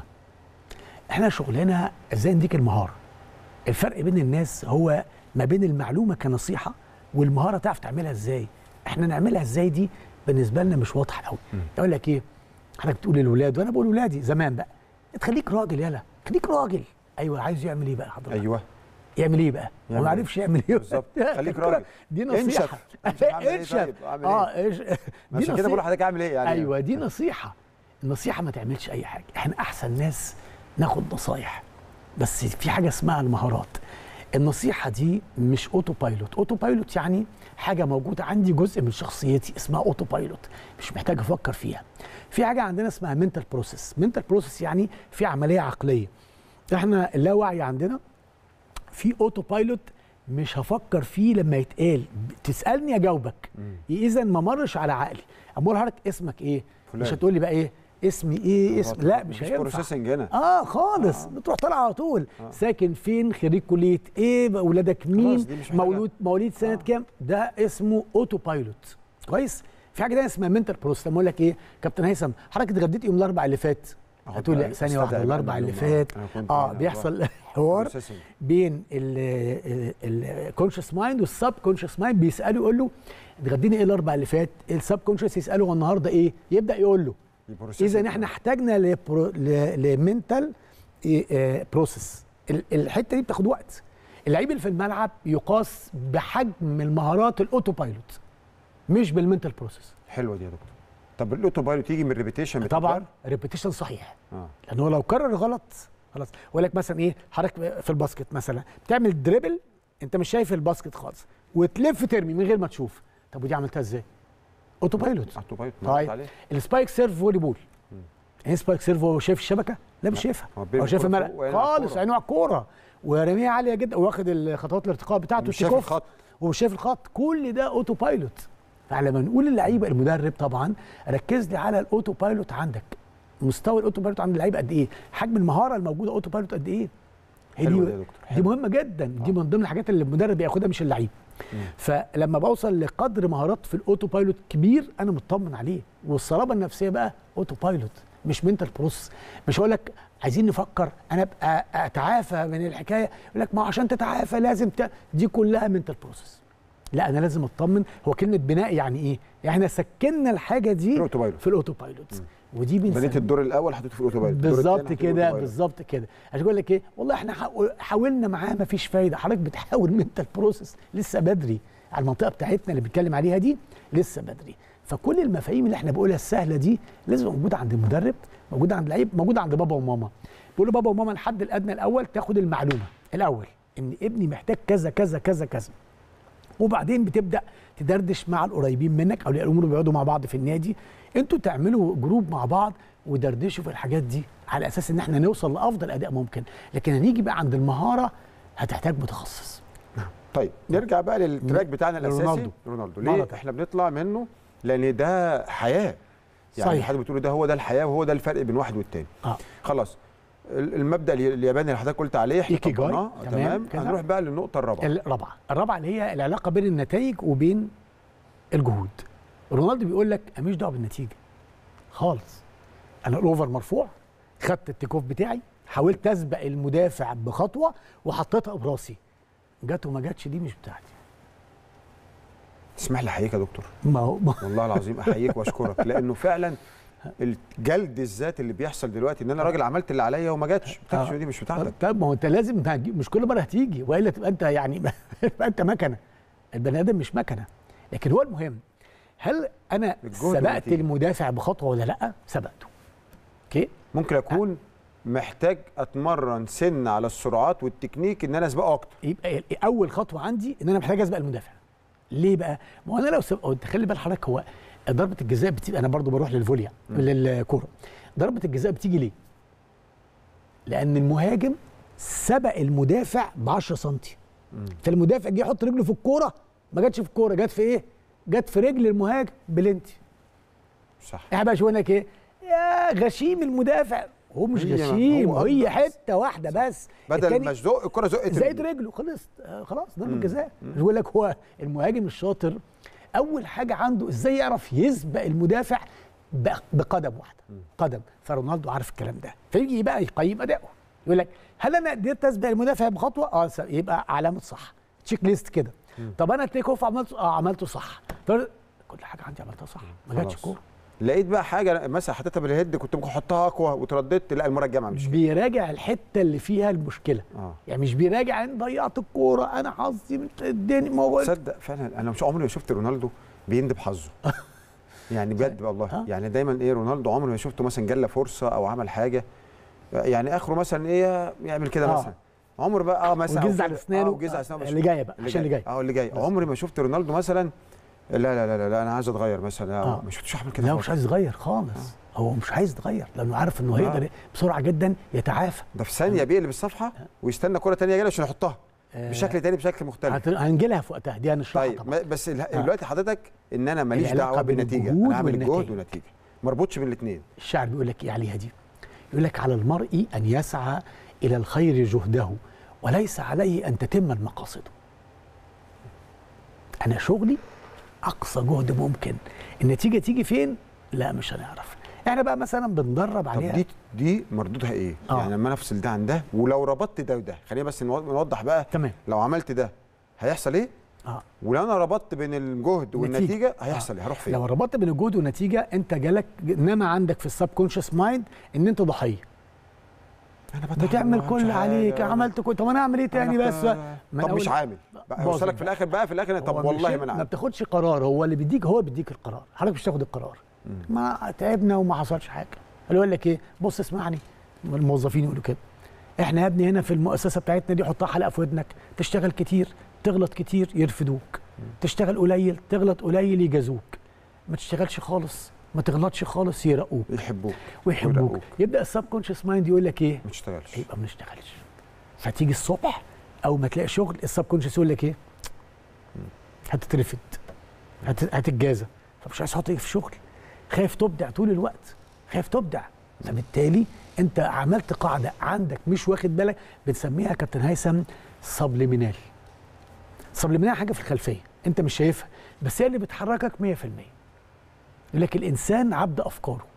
احنا شغلنا ازاي نديك المهاره الفرق بين الناس هو ما بين المعلومه كنصيحه والمهاره تعرف تعملها ازاي احنا نعملها ازاي دي بالنسبه لنا مش واضحه قوي يقول لك ايه حضرتك بتقول للولاد وانا بقول لاولادي زمان بقى تخليك راجل يلا خليك راجل ايوه عايز يعمل ايه بقى حضرتك ايوه يعمل ايه بقى هو يعمل ما إيه؟ عرفش يعمل ايه بالظبط. خليك خليك راجل. دي نصيحه انشف. انشف أعمل إيه انشف طيب؟ أعمل اه ايش دي عشان كده بقول نصيحة. لحضرتك اعمل ايه يعني ايوه دي نصيحه النصيحه ما تعملش اي حاجه احنا احسن ناس ناخد نصايح بس في حاجه اسمها المهارات النصيحه دي مش اوتو بايلوت اوتو بايلوت يعني حاجه موجوده عندي جزء من شخصيتي اسمها اوتو بايلوت مش محتاج افكر فيها في حاجه عندنا اسمها منتال بروسيس منتال بروسيس يعني في عمليه عقليه احنا اللاوعي عندنا في اوتو بايلوت مش هفكر فيه لما يتقال تسالني اجاوبك اذا ما مرش على عقلي اما اقول لحضرتك اسمك ايه فلان. مش هتقول لي بقى ايه اسمي ايه اسم لا مش هينفع بروسيسنج هنا اه خالص بتروح طالع على طول ساكن فين خريج كليه ايه بقى ولادك مين دي مش محتاجة. مولود مواليد سنه كام ده اسمه اوتو بايلوت كويس في حاجه تانية اسمها منتال بروسيس لما اقول لك ايه كابتن هيثم حضرتك اتغديت يوم الاربعاء اللي فات أهو هتقول بقى لي ثانيه واحده استدعي بقى الاربعاء اللي المعلومة. فات أنا كنت اه هنا بيحصل حوار Processing. بين الكونشس مايند والسب كونشس مايند بيسالوا يقول له اتغدينا ايه الاربع اللي فات السب كونشس يساله هو النهارده ايه يبدا يقول له البروسيسنج. اذا احنا احتاجنا لمنتال بروسيس الحته دي بتاخد وقت اللعيب اللي في الملعب يقاس بحجم المهارات الاوتو بايلوت مش بالمنتال بروسيس حلوه دي يا دكتور طب الاوتو بايلوت يجي من الريبيتيشن طبعا ريبيتيشن صحيح اه لان هو لو كرر غلط خلاص يقول لك مثلا ايه حضرتك في الباسكت مثلا بتعمل دريبل انت مش شايف الباسكت خالص وتلف ترمي من غير ما تشوف طب ودي عملتها ازاي؟ اوتو بايلوت اوتو بايلوت طيب عليه السبايك سيرف فولي بول يعني سبايك سيرفو هو شايف الشبكه لا مش شايفها هو بيرمي هو شايف الكرة الملعب فوق وعينه على خالص الكورة. عينه على الكوره ورميه عاليه جدا واخد الخطوات الارتقاء بتاعته مش شايف التيك أوف. الخط. ومش شايف الخط كل ده اوتو بايلوت فلما نقول اللعيبه المدرب طبعا ركز لي على الاوتو بايلوت عندك مستوى الاوتو بايلوت عند اللعيبه قد ايه حجم المهاره الموجوده اوتو بايلوت قد ايه هي حلو دي ده يا دكتور، دي حلو. مهمه جدا دي من ضمن الحاجات اللي المدرب بياخدها مش اللعيب فلما بوصل لقدر مهارات في الاوتو بايلوت كبير انا مطمن عليه والصلابه النفسيه بقى اوتو بايلوت مش منتال بروسس مش هقول لك عايزين نفكر انا ابقى اتعافى من الحكايه يقول لك ما هو عشان تتعافى لازم ت... دي كلها منتال بروسس لا انا لازم اطمن هو كلمه بناء يعني ايه يعني احنا سكننا الحاجه دي الأوتو بايلوت. في الاوتو بايلوت ودي بنيت بنسميها الدور الاول حطيته في الاوتوبايلوت الدور بالظبط التاني حطيته في كده الأوتوبايلوت. بالظبط كده عشان اقول لك ايه والله احنا حاول- حاولنا معاه مفيش فايده حضرتك بتحاول منتال بروسس لسه بدري على المنطقه بتاعتنا اللي بنتكلم عليها دي لسه بدري فكل المفاهيم اللي احنا بنقولها السهله دي لازم موجوده عند المدرب موجوده عند اللعيب موجوده عند بابا وماما بيقولوا بابا وماما الحد الادنى الاول تاخد المعلومه الاول ان ابني محتاج كذا كذا كذا كذا وبعدين بتبدا تدردش مع القريبين منك اولياء الامور بيقعدوا مع بعض في النادي انتوا تعملوا جروب مع بعض ودردشوا في الحاجات دي على اساس ان احنا نوصل لافضل اداء ممكن لكن هنيجي بقى عند المهاره هتحتاج متخصص طيب نرجع بقى للتراك بتاعنا الاساسي رونالدو. رونالدو مرة ليه تانية. احنا بنطلع منه لان ده حياه يعني صحيح. حد بتقول ده هو ده الحياه وهو ده الفرق بين واحد والتاني اه خلاص ال- المبدا الي- الياباني اللي حضرتك قلت عليه احنا إيكيجاي. طبقناه تمام تمام كده. هنروح بقى للنقطه الرابعه الرابعه الرابعه اللي هي العلاقه بين النتائج وبين الجهود رونالدو بيقول لك أنا ماليش دعوه بالنتيجه خالص انا الاوفر مرفوع خدت التيك اوف بتاعي حاولت اسبق المدافع بخطوه وحطيتها براسي جت وما جاتش دي مش بتاعتي تسمح لي احييك يا دكتور ما هو ما والله العظيم احييك واشكرك لانه فعلا الجلد الذات اللي بيحصل دلوقتي ان انا راجل عملت اللي عليا وما جاتش بتاعتش آه. دي مش بتاعتك طب ما هو انت لازم هتجي- مش كل مره هتيجي والا تبقى انت يعني تبقى انت مكنه البني ادم مش مكنه لكن هو المهم هل انا الجهد سبقت والنتيجة. المدافع بخطوه ولا لا سبقته اوكي ممكن اكون محتاج اتمرن سن على السرعات والتكنيك ان انا اسبقه اكتر يبقى اول خطوه عندي ان انا محتاج اسبق المدافع ليه بقى ما هو انا لو سبق انت خلي بال حضرتك هو ضربه الجزاء بتيجي انا برضو بروح للفوليا للكوره ضربه الجزاء بتيجي ليه لان المهاجم سبق المدافع ب 10 سم فالمدافع جه يحط رجله في الكوره ما جاتش في الكوره جت في ايه جت في رجل المهاجم بلنتي صح احنا بقى شوفنا ايه يا غشيم المدافع هو مش هي- غشيم هو هي قصده حته واحده بس بدل التاني- ما ازق الكره زقت زائد رجلي. رجله خلص آه، خلاص ضربه جزاء بيقول لك هو المهاجم الشاطر اول حاجه عنده ازاي يعرف يسبق المدافع ب- بقدم واحده قدم فرونالدو عارف الكلام ده فيجي بقى يقيم اداؤه يقول لك هل انا قدرت اسبق المدافع بخطوه اه س- يبقى علامه صح تشيك ليست كده طب انا تيك اوف عملته اه عملته صح طب كل حاجه عندي عملتها صح ما جاتش خلاص. كوره لقيت بقى حاجه مثلا حطيتها بالهيد كنت ممكن احطها اقوى وترددت لا المره الجايه ما اعملش كده. بيراجع الحته اللي فيها المشكله اه يعني مش بيراجع ان ضيعت الكوره انا حظي من الدنيا ما هو تصدق فعلا انا مش عمري ما شفت رونالدو بيندب حظه يعني بجد والله آه. يعني دايما ايه رونالدو عمري ما شفته مثلا جاله فرصه او عمل حاجه يعني اخره مثلا ايه يعمل كده آه. مثلا عمر بقى اه مثلا أو وجز على كده. اسنانه اه وجز على اسنانه اللي جايه بقى عشان اللي جاي اه اللي جاي بس. عمري ما شفت رونالدو مثلا لا لا لا لا, لا انا عايز اتغير مثلا آه. ما شفتوش عامل كده لا خالص. مش عايز يتغير خالص هو مش عايز يتغير لانه عارف انه هيقدر بسرعه جدا يتعافى ده في ثانيه بيقلب الصفحه ويستنى كره ثانيه جايه عشان يحطها آه. بشكل تاني بشكل مختلف هت- هنجي لها في وقتها دي هنشرحها طيب طبعا ما- بس ال- دلوقتي حضرتك ان انا ماليش العلاقة دعوه بين بالنتيجه الجهود انا اعمل الجهد والنتيجة. والنتيجه ما اربطش بين الاثنين الشاعر بيقول لك ايه عليها دي يقول لك على المرء ان يسعى الى الخير جهده وليس عليه ان تتم المقاصد انا شغلي اقصى جهد ممكن النتيجه تيجي فين لا مش هنعرف احنا بقى مثلا بندرب طب عليها دي دي مردودها ايه؟ آه. يعني لما انا افصل ده عن ده ولو ربطت ده وده خلينا بس نو- نوضح بقى تمام لو عملت ده هيحصل ايه؟ اه ولو انا ربطت بين الجهد والنتيجه هيحصل ايه؟ هروح فين؟ لو ربطت بين الجهد والنتيجه انت جالك انما عندك في السب كونشس مايند ان انت ضحيه انا بتعب بتعمل ما كل بعملش عليك حاجة. عملت كل طب انا اعمل ايه تاني أنا بس ك- من طب مش أول- عامل بقى باظت هوصلك في بقى. الاخر بقى في الاخر طب هو والله مش- ما انا ما عامل بتاخدش قرار هو اللي بيديك هو بيديك القرار حضرتك مش تاخد القرار ما تعبنا وما حصلش حاجه اللي يقول لك ايه بص اسمعني الموظفين يقولوا كده احنا يا ابني هنا في المؤسسه بتاعتنا دي حطها حلقه في ودنك تشتغل كتير تغلط كتير يرفدوك تشتغل قليل تغلط قليل يجازوك ما تشتغلش خالص ما تغلطش خالص يرقوك يحبوك ويحبوك ويرقوك. يبدا السب كونشس مايند يقول لك ايه ما تشتغلش يبقى ما نشتغلش فتيجي الصبح او ما تلاقي شغل السب كونشس يقول لك ايه هتترفد هت- هتتجازى فمش عايز تحط ايه في شغل خايف تبدع طول الوقت خايف تبدع فبالتالي انت عملت قاعده عندك مش واخد بالك بنسميها كابتن هيثم سبليمينال سبليمينال حاجه في الخلفيه انت مش شايفها بس هي اللي بتحركك 100% يقول لك الانسان عبد افكاره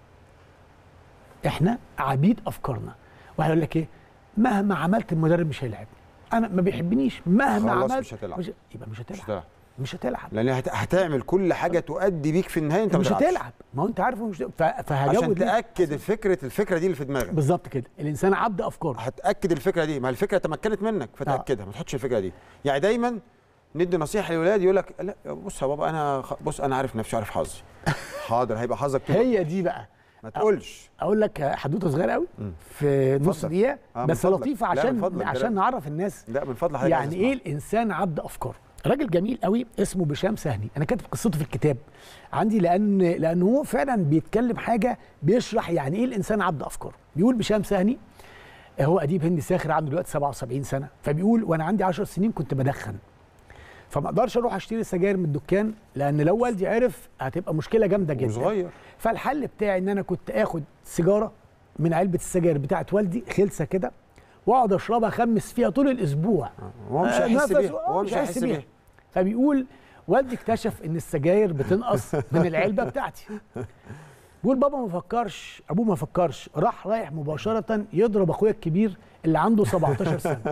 احنا عبيد افكارنا واحد يقول لك ايه مهما عملت المدرب مش هيلعبني انا ما بيحبنيش مهما خلاص عملت مش هتلعب. مش يبقى مش مش هتلعب هتلعب. مش هتلعب لان هت- هتعمل كل حاجه تؤدي بيك في النهايه انت مش ما تلعبش. هتلعب ما هو انت عارف مش ف- عشان فهجود ليه؟ تاكد الفكره الفكره دي اللي في دماغك بالظبط كده الانسان عبد افكاره هتاكد الفكره دي ما الفكره تمكنت منك فتاكدها ما تحطش الفكره دي يعني دايما ندي نصيحه للولاد يقول لك لا بص يا بابا انا خ- بص انا عارف نفسي عارف حظي حاضر هيبقى حظك كده هي دي بقى ما تقولش اقول لك حدوته صغيره قوي مم. في نص اتفضل. دقيقه آه، من بس فضلك. لطيفه لا، من عشان فضلك، ده عشان لا. نعرف الناس لا من فضل حضرتك يعني عايز ايه أسمع. الانسان عبد افكاره راجل جميل قوي اسمه بشام سهني انا كاتب قصته في الكتاب عندي لان لان هو فعلا بيتكلم حاجه بيشرح يعني ايه الانسان عبد افكاره بيقول بشام سهني هو اديب هندي ساخر عنده دلوقتي 77 سنه فبيقول وانا عندي 10 سنين كنت بدخن فما اقدرش اروح اشتري سجاير من الدكان لان لو والدي عرف هتبقى مشكله جامده جدا وصغير فالحل بتاعي ان انا كنت اخد سيجاره من علبه السجاير بتاعت والدي خلسه كده واقعد اشربها اخمس فيها طول الاسبوع هو مش آه، هيحس نفسه- بيها آه، هو مش هيحس بيها فبيقول والدي اكتشف ان السجاير بتنقص من العلبه بتاعتي بيقول بابا ما فكرش ابوه ما فكرش راح رايح مباشره يضرب اخويا الكبير اللي عنده 17 سنه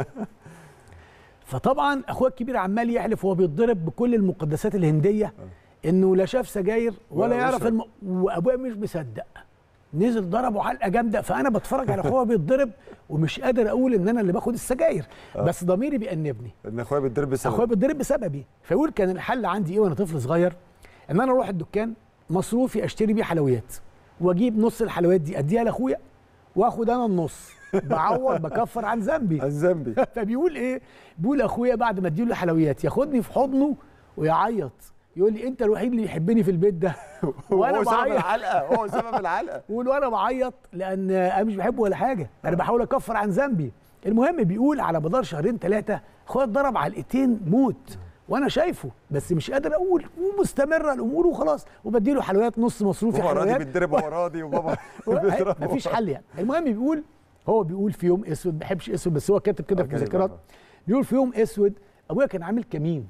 فطبعا اخويا الكبير عمال يحلف وهو بيتضرب بكل المقدسات الهنديه انه لا شاف سجاير ولا, ولا يعرف يشرب. الم... وابويا مش مصدق نزل ضربه علقه جامده فانا بتفرج على اخويا بيتضرب ومش قادر اقول ان انا اللي باخد السجاير بس ضميري بيأنبني ان اخويا بيتضرب بسبب اخويا بيتضرب بسببي فيقول كان الحل عندي ايه وانا طفل صغير ان انا اروح الدكان مصروفي اشتري بيه حلويات واجيب نص الحلويات دي اديها لاخويا واخد انا النص بعوض بكفر عن ذنبي الذنبي فبيقول ايه بيقول اخويا بعد ما اديله الحلويات ياخدني في حضنه ويعيط يقول لي انت الوحيد اللي يحبني في البيت ده وانا هو سبب بعيط العلقه هو سبب العلقه بيقول وانا بعيط لان انا مش بحبه ولا حاجه انا بحاول اكفر عن ذنبي المهم بيقول على مدار شهرين ثلاثه اخويا اتضرب علقتين موت وانا شايفه بس مش قادر اقول ومستمره الامور وخلاص وبديله حلويات نص مصروفي هو راضي حلويات بيتضرب وهو راضي وبابا بيضربه. مفيش حل يعني المهم بيقول هو بيقول في يوم اسود ما بحبش اسود بس هو كاتب كده آه، في كاتب، مذكرات آه. بيقول في يوم اسود ابويا كان عامل كمين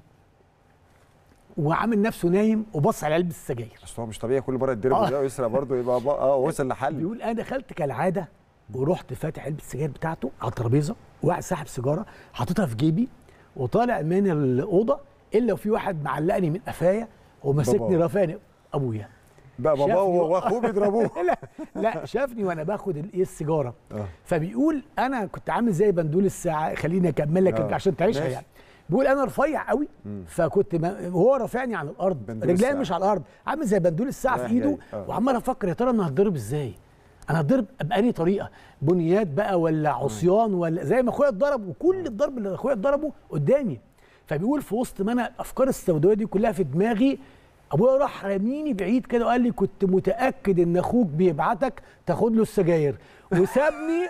وعامل نفسه نايم وبص على علبه السجاير اصل هو مش طبيعي كل مره يتضرب آه. ويرجع ويسرق برضه يبقى بقى اه وصل لحل بيقول انا دخلت كالعاده ورحت فاتح علبه السجاير بتاعته على الترابيزه وقاعد ساحب سيجاره حاططها في جيبي وطالع من الاوضه الا وفي واحد معلقني من قفايا وماسكني بابا. رافعني ابويا بقى باباه شافني و- واخوه بيضربوه لا لا شافني وانا باخد ال- ايه السيجاره آه. فبيقول انا كنت عامل زي بندول الساعه خليني اكمل لك آه. عشان تعيشها ماشي. يعني بيقول انا رفيع قوي فكنت ما هو رافعني عن الارض بندول رجلي الساعة. مش على الارض عامل زي بندول الساعه في رايح ايده جاي. آه. وعمال افكر يا ترى انا هتضرب ازاي انا هتضرب بأنهي طريقه بنيات بقى ولا عصيان ولا زي ما اخويا اتضرب وكل الضرب اللي اخويا اتضربه قدامي فبيقول في وسط ما انا الافكار السوداويه دي كلها في دماغي ابويا راح رميني بعيد كده وقال لي كنت متاكد ان اخوك بيبعتك تاخد له السجاير وسابني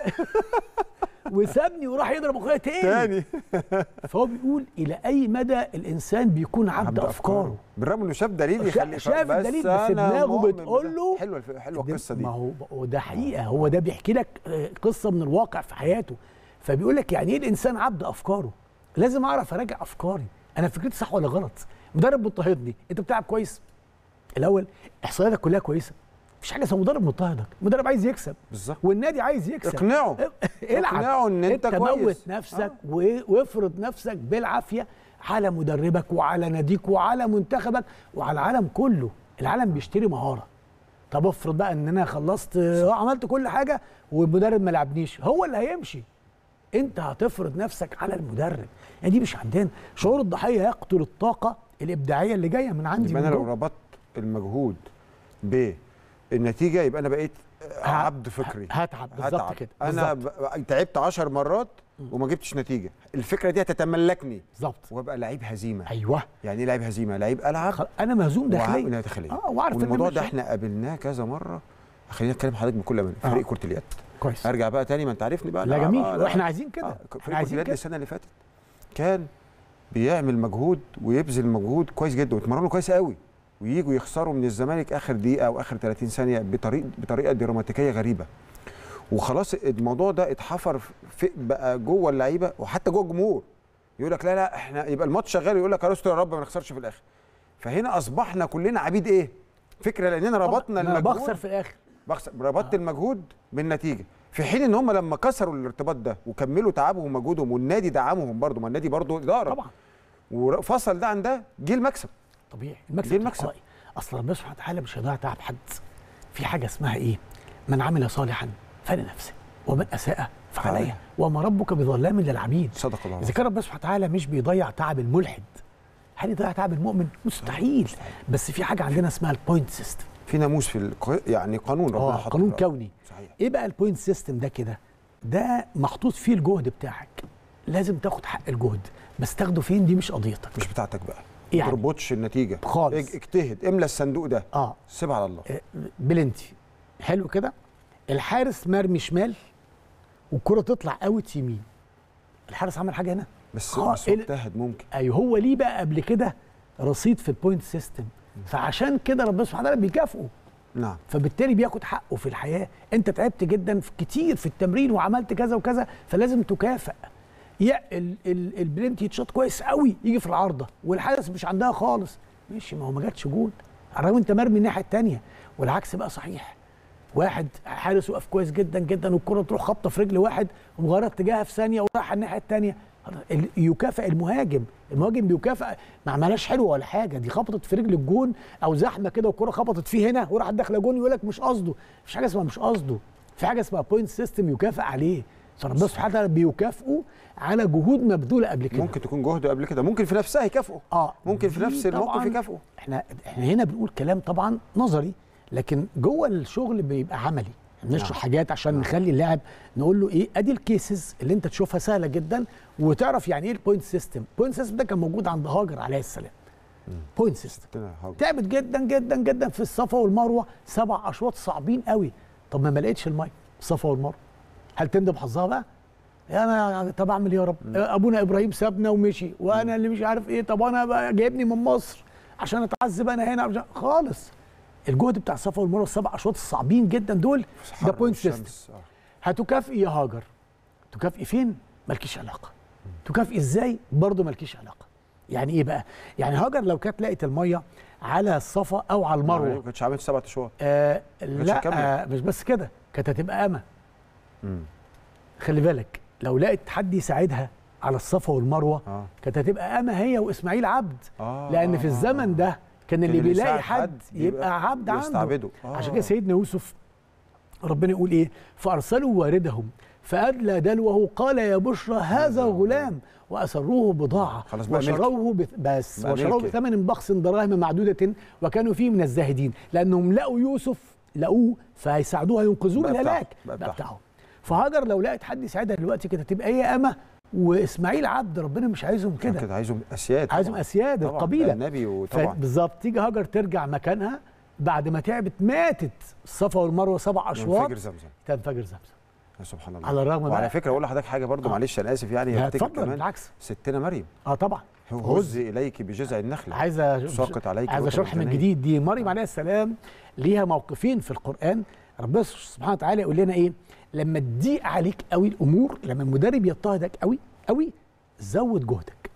وسابني وراح يضرب اخويا تاني, تاني فهو بيقول الى اي مدى الانسان بيكون عبد, افكاره بالرغم انه شاف دليل شا- يخلي شاف الدليل بس أنا دماغه مؤمن بتقول بده. له حلوه الف- حلوه ده- القصه دي ما هو وده حقيقه هو ده بيحكي لك آه، قصه من الواقع في حياته فبيقول لك يعني ايه الانسان عبد افكاره لازم اعرف اراجع افكاري انا فكرتي صح ولا غلط مدرب مضطهدني انت بتلعب كويس الاول احصائياتك كلها كويسه مفيش حاجه اسمها مدرب مضطهدك مدرب عايز يكسب بالظبط والنادي عايز يكسب اقنعه العب اقنعه ان انت كويس موت نفسك و- وافرض نفسك بالعافيه على مدربك وعلى ناديك وعلى منتخبك وعلى العالم كله العالم بيشتري مهاره طب افرض بقى ان انا خلصت آه، عملت كل حاجه والمدرب ما لعبنيش هو اللي هيمشي انت هتفرض نفسك على المدرب يعني دي مش عندنا شعور الضحيه يقتل الطاقه الابداعيه اللي جايه من عندي يبقى من انا لو جوه. ربطت المجهود بالنتيجه يبقى انا بقيت ه- عبد فكري هتعب بالظبط هتعب. كده انا بالظبط. ب... تعبت 10 مرات وما جبتش نتيجه الفكره دي هتتملكني بالظبط وابقى لعيب هزيمه ايوه يعني ايه لعيب هزيمه لعيب العب خل- انا مهزوم داخليا وعقل داخليا اه واعرف إن والموضوع مش- ده احنا قابلناه كذا مره خليني اتكلم حضرتك من كل من آه. فريق كره اليد كويس ارجع بقى تاني ما انت عارفني بقى لا أنا- جميل آه، لا. واحنا عايزين كده آه، احنا فريق كره عايزين اليد كده السنه اللي فاتت كان بيعمل مجهود ويبذل مجهود كويس جدا ويتمرنوا كويس قوي وييجوا يخسروا من الزمالك اخر دقيقه او اخر 30 ثانيه بطريقه بطريقه دراماتيكيه غريبه وخلاص الموضوع ده اتحفر في بقى جوه اللعيبه وحتى جوه الجمهور يقول لك لا لا احنا يبقى الماتش شغال يقول لك يا استر يا رب ما نخسرش في الاخر فهنا اصبحنا كلنا عبيد ايه فكره لاننا ربطنا أنا المجهود بخسر في الاخر بخسر ربطت المجهود بالنتيجه في حين ان هم لما كسروا الارتباط ده وكملوا تعبهم ومجهودهم والنادي دعمهم برضه ما النادي برضه اداره طبعا وفصل ده عن ده جه المكسب طبيعي المكسب دي المكسب. تلقائي. اصل ربنا سبحانه وتعالى مش هيضيع تعب حد في حاجه اسمها ايه من عمل صالحا فلنفسه ومن اساء فعليها فعليها. وما ربك بظلام للعبيد صدق الله اذا كان ربنا سبحانه وتعالى مش بيضيع تعب الملحد هل يضيع تعب المؤمن مستحيل بس في حاجه عندنا اسمها البوينت سيستم في ناموس في الق... يعني قانون ربنا اه حطه قانون في الأرض. كوني صحيح ايه بقى البوينت سيستم ده كده ده محطوط فيه الجهد بتاعك لازم تاخد حق الجهد بس تاخده فين دي مش قضيتك مش بتاعتك بقى يعني. ما تربطش النتيجه خالص. اج- اجتهد املى الصندوق ده اه سيبها على الله آه، بلنتي حلو كده الحارس مرمي شمال والكره تطلع اوت يمين الحارس عمل حاجه هنا بس خا- بس هو ال- اجتهد ممكن ايوه هو ليه بقى قبل كده رصيد في البوينت سيستم فعشان كده ربنا سبحانه وتعالى بيكافئه نعم فبالتالي بياخد حقه في الحياه انت تعبت جدا في كتير في التمرين وعملت كذا وكذا فلازم تكافئ يا ال ال البلنتي يتشاط كويس قوي يجي في العارضه والحارس مش عندها خالص ماشي ما هو ما جاتش جول على الرغم انت مرمي الناحيه الثانيه والعكس بقى صحيح واحد حارس وقف كويس جدا جدا والكره تروح خبطه في رجل واحد ومغيره اتجاهها في ثانيه وراح الناحيه الثانيه يكافئ المهاجم المهاجم بيكافئ ما عملهاش حلوه ولا حاجه دي خبطت في رجل الجون او زحمه كده والكره خبطت فيه هنا وراحت داخله جون يقول لك مش قصده مفيش حاجه اسمها مش قصده في حاجه اسمها بوينت سيستم يكافئ عليه فربنا سبحانه وتعالى بيكافئه على جهود مبذوله قبل كده ممكن تكون جهد قبل كده ممكن في نفسها يكافئه اه ممكن في دي نفس الموقف طبعاً يكافئه احنا احنا هنا بنقول كلام طبعا نظري لكن جوه الشغل بيبقى عملي بنشرح نعم. حاجات عشان نخلي اللاعب نقول له ايه ادي الكيسز اللي انت تشوفها سهله جدا وتعرف يعني ايه البوينت سيستم البوينت سيستم ده كان موجود عند هاجر عليه السلام بوينت سيستم ربنا يهاجر. تعبت جدا جدا جدا في الصفا والمروه سبع اشواط صعبين قوي طب ما ما لقيتش الميه الصفا والمروه هل تندم حظها بقى انا طب اعمل ايه يا رب ابونا ابراهيم سابنا ومشي وانا اللي مش عارف ايه طب انا بقى جايبني من مصر عشان اتعذب انا هنا عشان خالص الجهد بتاع الصفا والمروه السبع اشواط الصعبين جدا دول في ده حر بوينت والشمس. سيستم آه. هتكافئي يا هاجر تكافئي فين مالكيش علاقه تكافئي ازاي برضه مالكيش علاقه يعني ايه بقى يعني هاجر لو كانت لقت الميه على الصفا او على ما المروه كنتش عملت سبع اشواط آه كانتش لا هتكمل. آه مش بس كده كانت هتبقى أمة مم. خلي بالك لو لقت حد يساعدها على الصفا والمروه اه كانت هتبقى أمة هي واسماعيل عبد اه لان في الزمن ده كان اللي اللي بيلاقي يساعد حد حد يبقى عبد عنده يستعبده عشان كده سيدنا يوسف ربنا يقول ايه فارسلوا واردهم فادلى دلوه قال يا بشرى هذا غلام واسروه بضاعه خلاص بقى ملكي. وشروه بث- بس بقى وشروه ملكي. بثمن بخس دراهم معدوده وكانوا فيه من الزاهدين لانهم لقوا يوسف لقوه فهيساعدوه هينقذوه من بقى الهلاك بتاعه. بقى بقى بتاعه. بتاعه فهاجر لو لقت حد يساعدها دلوقتي كانت تبقى هي امه واسماعيل عبد ربنا مش عايزهم كده كده كده عايزهم اسياد عايزهم طبعاً. اسياد طبعاً. القبيله ده النبي وطبعا بالظبط تيجي هاجر ترجع مكانها بعد ما تعبت ماتت الصفا والمروه سبع اشواط ينفجر زمزم تنفجر زمزم يا سبحان الله على الرغم وعلى بقى- فكره اقول لحضرتك حاجه برضو آه. معلش انا اسف يعني لا هفتكر اتفضل كمان بالعكس ستنا مريم اه طبعا هز اليك بجذع النخله عايزه ساقط عليك عايزه رطب شرح من الجنين. جديد دي مريم عليه السلام ليها موقفين في القران ربنا سبحانه وتعالى يقول لنا ايه لما تضيق عليك قوي الامور لما المدرب يضطهدك قوي قوي زود جهدك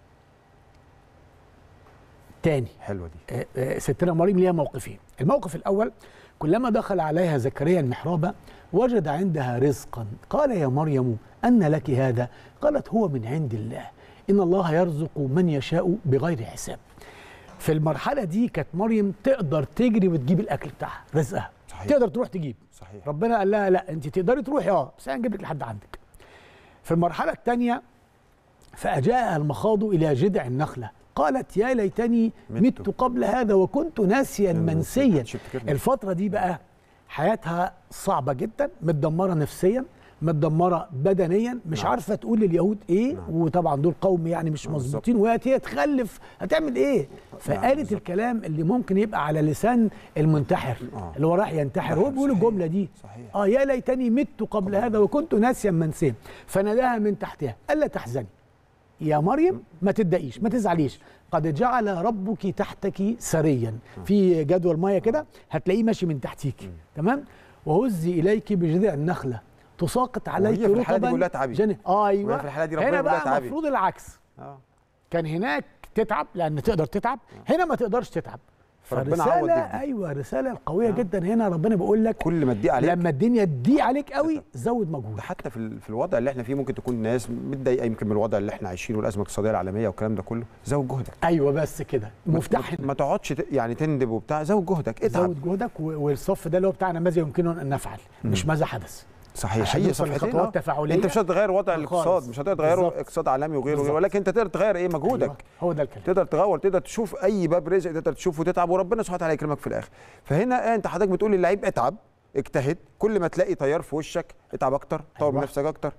تاني حلوه دي آه، آه، ستنا مريم ليها موقفين الموقف الأول كلما دخل عليها زكريا المحراب وجد عندها رزقا قال يا مريم أن لك هذا قالت هو من عند الله إن الله يرزق من يشاء بغير حساب في المرحلة دي كانت مريم تقدر تجري وتجيب الأكل بتاعها رزقها صحيح. تقدر تروح تجيب صحيح ربنا قال لها لا انت تقدري تروحي اه بس هنجيب لك لحد عندك في المرحله الثانيه فاجاءها المخاض الى جذع النخله قالت يا ليتني مت. مت قبل هذا وكنت ناسيا منسيا محدش يفتكرني. الفتره دي بقى حياتها صعبه جدا متدمره نفسيا متدمره بدنيا مش نعم. عارفه تقول لليهود ايه نعم. وطبعا دول قوم يعني مش نعم، مظبوطين وهي هي تخلف هتعمل ايه فقالت بالظبط. الكلام اللي ممكن يبقى على لسان المنتحر آه. اللي هو راح ينتحر هو بيقول صحيح. الجمله دي صحيح. اه يا ليتني مت قبل هذا وكنت ناسيا منسيا فناداها من تحتها الا تحزني يا مريم ما تتضايقيش ما تزعليش قد جعل ربك تحتك سريا في جدول ميه كده هتلاقيه ماشي من تحتيك تمام وهزي اليك بجذع النخله تساقط عليك وهي في الحالة دي رطبا بيقول لها تعبي. جني آه ايوه وهي في الحالة دي ربنا هنا بيقول لها بقى تعبي. المفروض العكس اه كان هناك تتعب لان تقدر تتعب هنا ما تقدرش تتعب فربنا عوض فرسالة دي بدي. ايوه رساله قويه جدا هنا ربنا بيقول لك كل ما تضيق عليك لما الدنيا تضيق عليك قوي زود مجهود ده حتى في ال- في الوضع اللي احنا فيه ممكن تكون ناس متضايقه يمكن من الوضع اللي احنا عايشينه والازمه الاقتصاديه العالميه والكلام ده كله زود جهدك ايوه بس كده مفتاح ما, ما تقعدش ت- يعني تندب وبتاع زود جهدك اتعب زود جهدك و- والصف ده اللي هو بتاعنا ماذا يمكننا ان نفعل مش ماذا حدث صحيح عشان هي نوصل صفحتين لخطوات آه. تفاعلية انت مش هتغير وضع خالص. الاقتصاد مش هتقدر تغير بالظبط. اقتصاد عالمي وغيره بالظبط. وغيره ولكن انت تقدر تغير ايه مجهودك أيوة، هو ده الكلام تقدر تغور تقدر تشوف اي باب رزق تقدر تشوفه وتتعب وربنا سبحانه وتعالى يكرمك في الاخر فهنا آه انت حضرتك بتقول للعيب اتعب اجتهد كل ما تلاقي تيار في وشك اتعب اكتر طور من أيوة. نفسك اكتر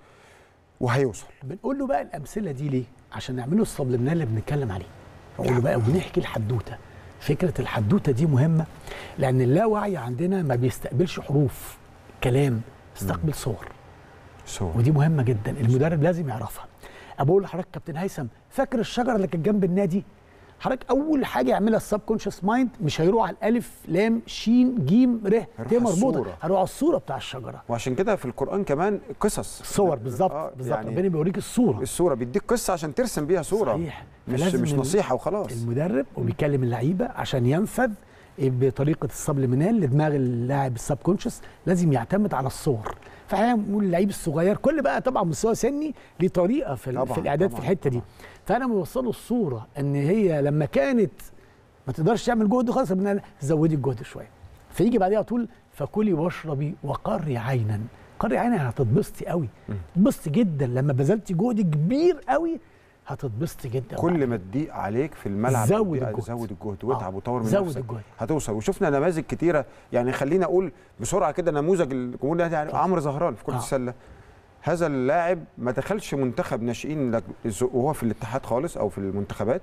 وهيوصل بنقول له بقى الامثله دي ليه عشان نعمله الصبلمنال اللي بنتكلم عليه نقول له بقى وبنحكي الحدوته فكره الحدوته دي مهمه لان اللاوعي عندنا ما بيستقبلش حروف كلام بيستقبل صور صور ودي مهمه جدا المدرب لازم يعرفها بقول لحضرتك كابتن هيثم فاكر الشجره اللي كانت جنب النادي حضرتك اول حاجه يعملها السب كونشس مايند مش هيروح على الالف لام شين جيم ر هيروح ت على مربوطه الصورة. هيروح على الصوره بتاع الشجره وعشان كده في القران كمان قصص الصور بالظبط آه، بالظبط يعني ربنا بيوريك الصوره الصوره بيديك قصه عشان ترسم بيها صوره صحيح مش فلازم مش ال- نصيحه وخلاص المدرب وبيكلم اللعيبه عشان ينفذ بطريقه السبلمينال لدماغ اللاعب السب كونشس لازم يعتمد على الصور فاحنا بنقول اللعيب الصغير كل بقى طبعا مستوى سني ليه طريقه في, ال- طبعاً، في الاعداد في طبعاً، الحته دي فانا بوصله الصوره ان هي لما كانت ما تقدرش تعمل جهد خالص بدنا زودي الجهد شويه فيجي بعديها على طول فكلي واشربي وقري عينا قري عينا يعني هتتبسطي قوي تتبسطي جدا لما بذلتي جهد كبير قوي هتتبسطي جدا كل ما تضيق عليك في الملعب زود تضيق- الجهد. زود الجهد واتعب آه، وطور من زود نفسك الجهد. هتوصل وشفنا نماذج كتيره يعني خلينا اقول بسرعه كده نموذج الجمهور ده يعني عمرو زهران في كره آه. السله هذا اللاعب ما دخلش منتخب ناشئين لك- وهو في الاتحاد خالص او في المنتخبات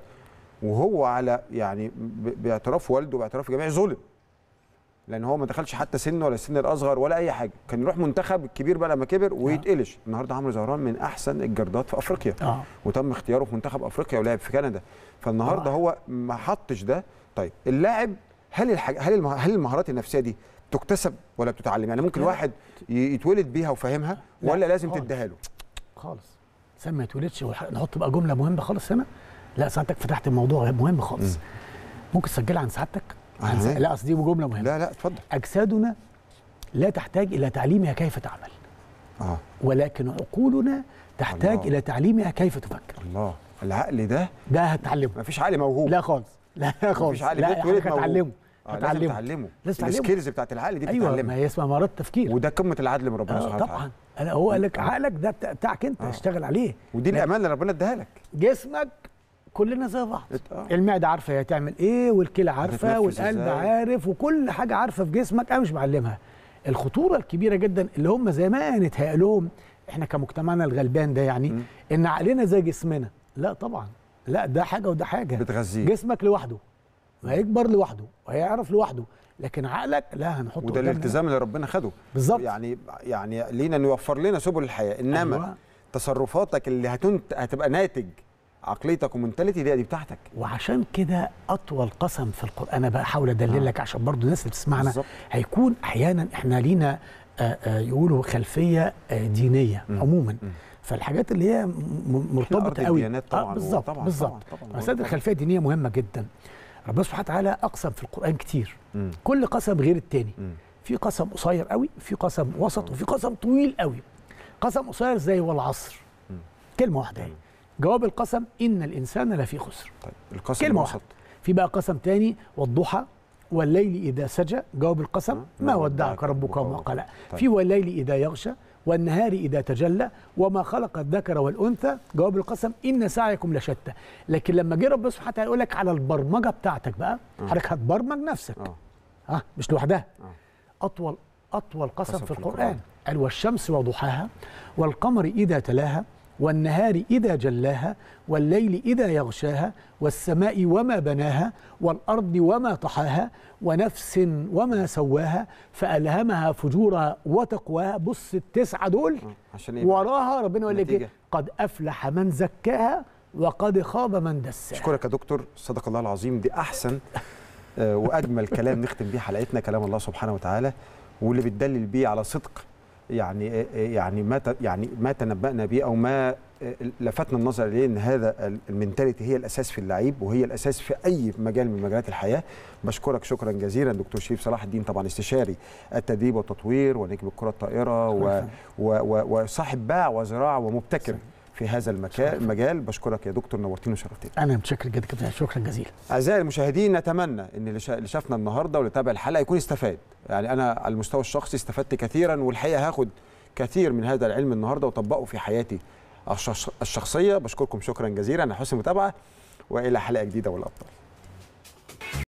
وهو على يعني ب- باعتراف والده باعتراف جميع ظلم لان هو ما دخلش حتى سنه ولا السن الاصغر ولا اي حاجه كان يروح منتخب الكبير بقى لما كبر ويتقلش النهارده عمرو زهران من احسن الجردات في افريقيا اه وتم اختياره في منتخب افريقيا ولعب في كندا فالنهارده آه. هو ما حطش ده طيب اللاعب هل الحاج... هل المه... هل المهارات النفسيه دي تكتسب ولا بتتعلم يعني ممكن لا. واحد ي- يتولد بيها وفاهمها لا، ولا لازم خالص. تديها له خالص سام ما يتولدش والح- نحط بقى جمله مهمه خالص هنا لا سعادتك فتحت الموضوع مهم خالص ممكن تسجلها عن سعادتك عن آه. س... لا قصدي جمله مهمه لا لا اتفضل اجسادنا لا تحتاج الى تعليمها كيف تعمل اه ولكن عقولنا تحتاج الله. الى تعليمها كيف تفكر الله العقل ده ده هتعلمه ما فيش عقل موهوب لا خالص لا خالص مفيش عقل لا بيتولد حضرتك موهوب. هتعلمه آه لازم هتعلمه تعلمه لازم تعلمه. السكيلز بتاعت العقل دي ايوه بتتعلمها ما هي اسمها مهارات تفكير وده قمه العدل من ربنا آه سبحانه طبعا وتعالى انا هو قال لك عقلك ده بتاع- بتاعك انت آه. اشتغل عليه ودي الامان اللي ربنا اداها لك جسمك كلنا زي بعض آه. المعده عارفه هي تعمل ايه والكلى عارفه هتتنفس والقلب إزاي. عارف وكل حاجه عارفه في جسمك انا مش معلمها الخطوره الكبيره جدا اللي هم زمان اتهيأ لهم احنا كمجتمعنا الغلبان ده يعني مم. ان عقلنا زي جسمنا لا طبعا لا ده حاجه وده حاجه بتغذيه جسمك لوحده وهيكبر لوحده وهيعرف لوحده لكن عقلك لا هنحطه وده قدامنا. الالتزام اللي ربنا خده بالظبط. يعني يعني لينا انه يوفر لنا سبل الحياه انما أيوة. تصرفاتك اللي هتنت... هتبقى ناتج عقليتك ومنتاليتي دي, دي بتاعتك وعشان كده اطول قسم في القران انا بحاول ادللك عشان برضو الناس اللي بتسمعنا بالظبط. هيكون احيانا احنا لينا آه، آه، يقولوا خلفيه آه، دينيه مم. عموما مم. فالحاجات اللي هي م- م- أرض مرتبطه قوي الديانات طبعاً، بالظبط طبعاً، بالظبط طبعاً، طبعاً. مساله الخلفيه الدينيه مهمه جدا ربنا سبحانه وتعالى اقسم في القران كتير مم. كل قسم غير التاني مم. في قسم قصير قوي في قسم وسط وفي قسم طويل قوي قسم قصير زي والعصر مم. كلمه واحده اهي جواب القسم ان الانسان لفي خسر طيب القسم كلمه الوسط واحده في بقى قسم تاني والضحى والليل اذا سجى جواب القسم آه. ما ودعك ربك وما قلى طيب. في والليل اذا يغشى والنهار اذا تجلى وما خلق الذكر والانثى جواب القسم ان سعيكم لشتى لكن لما جه ربنا سبحانه وتعالى يقول لك على البرمجه بتاعتك بقى آه. حضرتك هتبرمج نفسك اه ها مش لوحدها آه. اطول اطول قسم قسم في في القران القرآن. قال والشمس وضحاها والقمر اذا تلاها والنهار اذا جلاها والليل اذا يغشاها والسماء وما بناها والارض وما طحاها ونفس وما سواها فالهمها فجورها وتقواها بص التسعه دول آه، عشان ايه وراها ربنا يقول لك نتيجة. إيه؟ قد افلح من زكاها وقد خاب من دساها اشكرك يا دكتور صدق الله العظيم دي احسن آه، واجمل كلام نختم بيه حلقتنا كلام الله سبحانه وتعالى واللي بتدلل بيه على صدق يعني آه، آه، يعني ما ت- يعني ما تنبأنا به او ما آه، لفتنا النظر اليه ان هذا ال- المنتاليتي هي الاساس في اللعيب وهي الاساس في اي مجال من مجالات الحياه بشكرك شكرا جزيلا دكتور شريف صلاح الدين طبعا استشاري التدريب والتطوير ونجم الكره الطائره و- و- و- وصاحب باع وزراعه ومبتكر في هذا المكان المجال بشكرك يا دكتور نورتني وشرفتني انا متشكر جدا كابتن شكرا جزيلا اعزائي المشاهدين نتمنى ان اللي شا- اللي شافنا النهارده واللي تابع الحلقه يكون استفاد يعني انا على المستوى الشخصي استفدت كثيرا والحقيقه هاخد كثير من هذا العلم النهارده وطبقه في حياتي الشخص- الشخصيه بشكركم شكرا جزيلا على حسن المتابعه والى حلقه جديده والابطال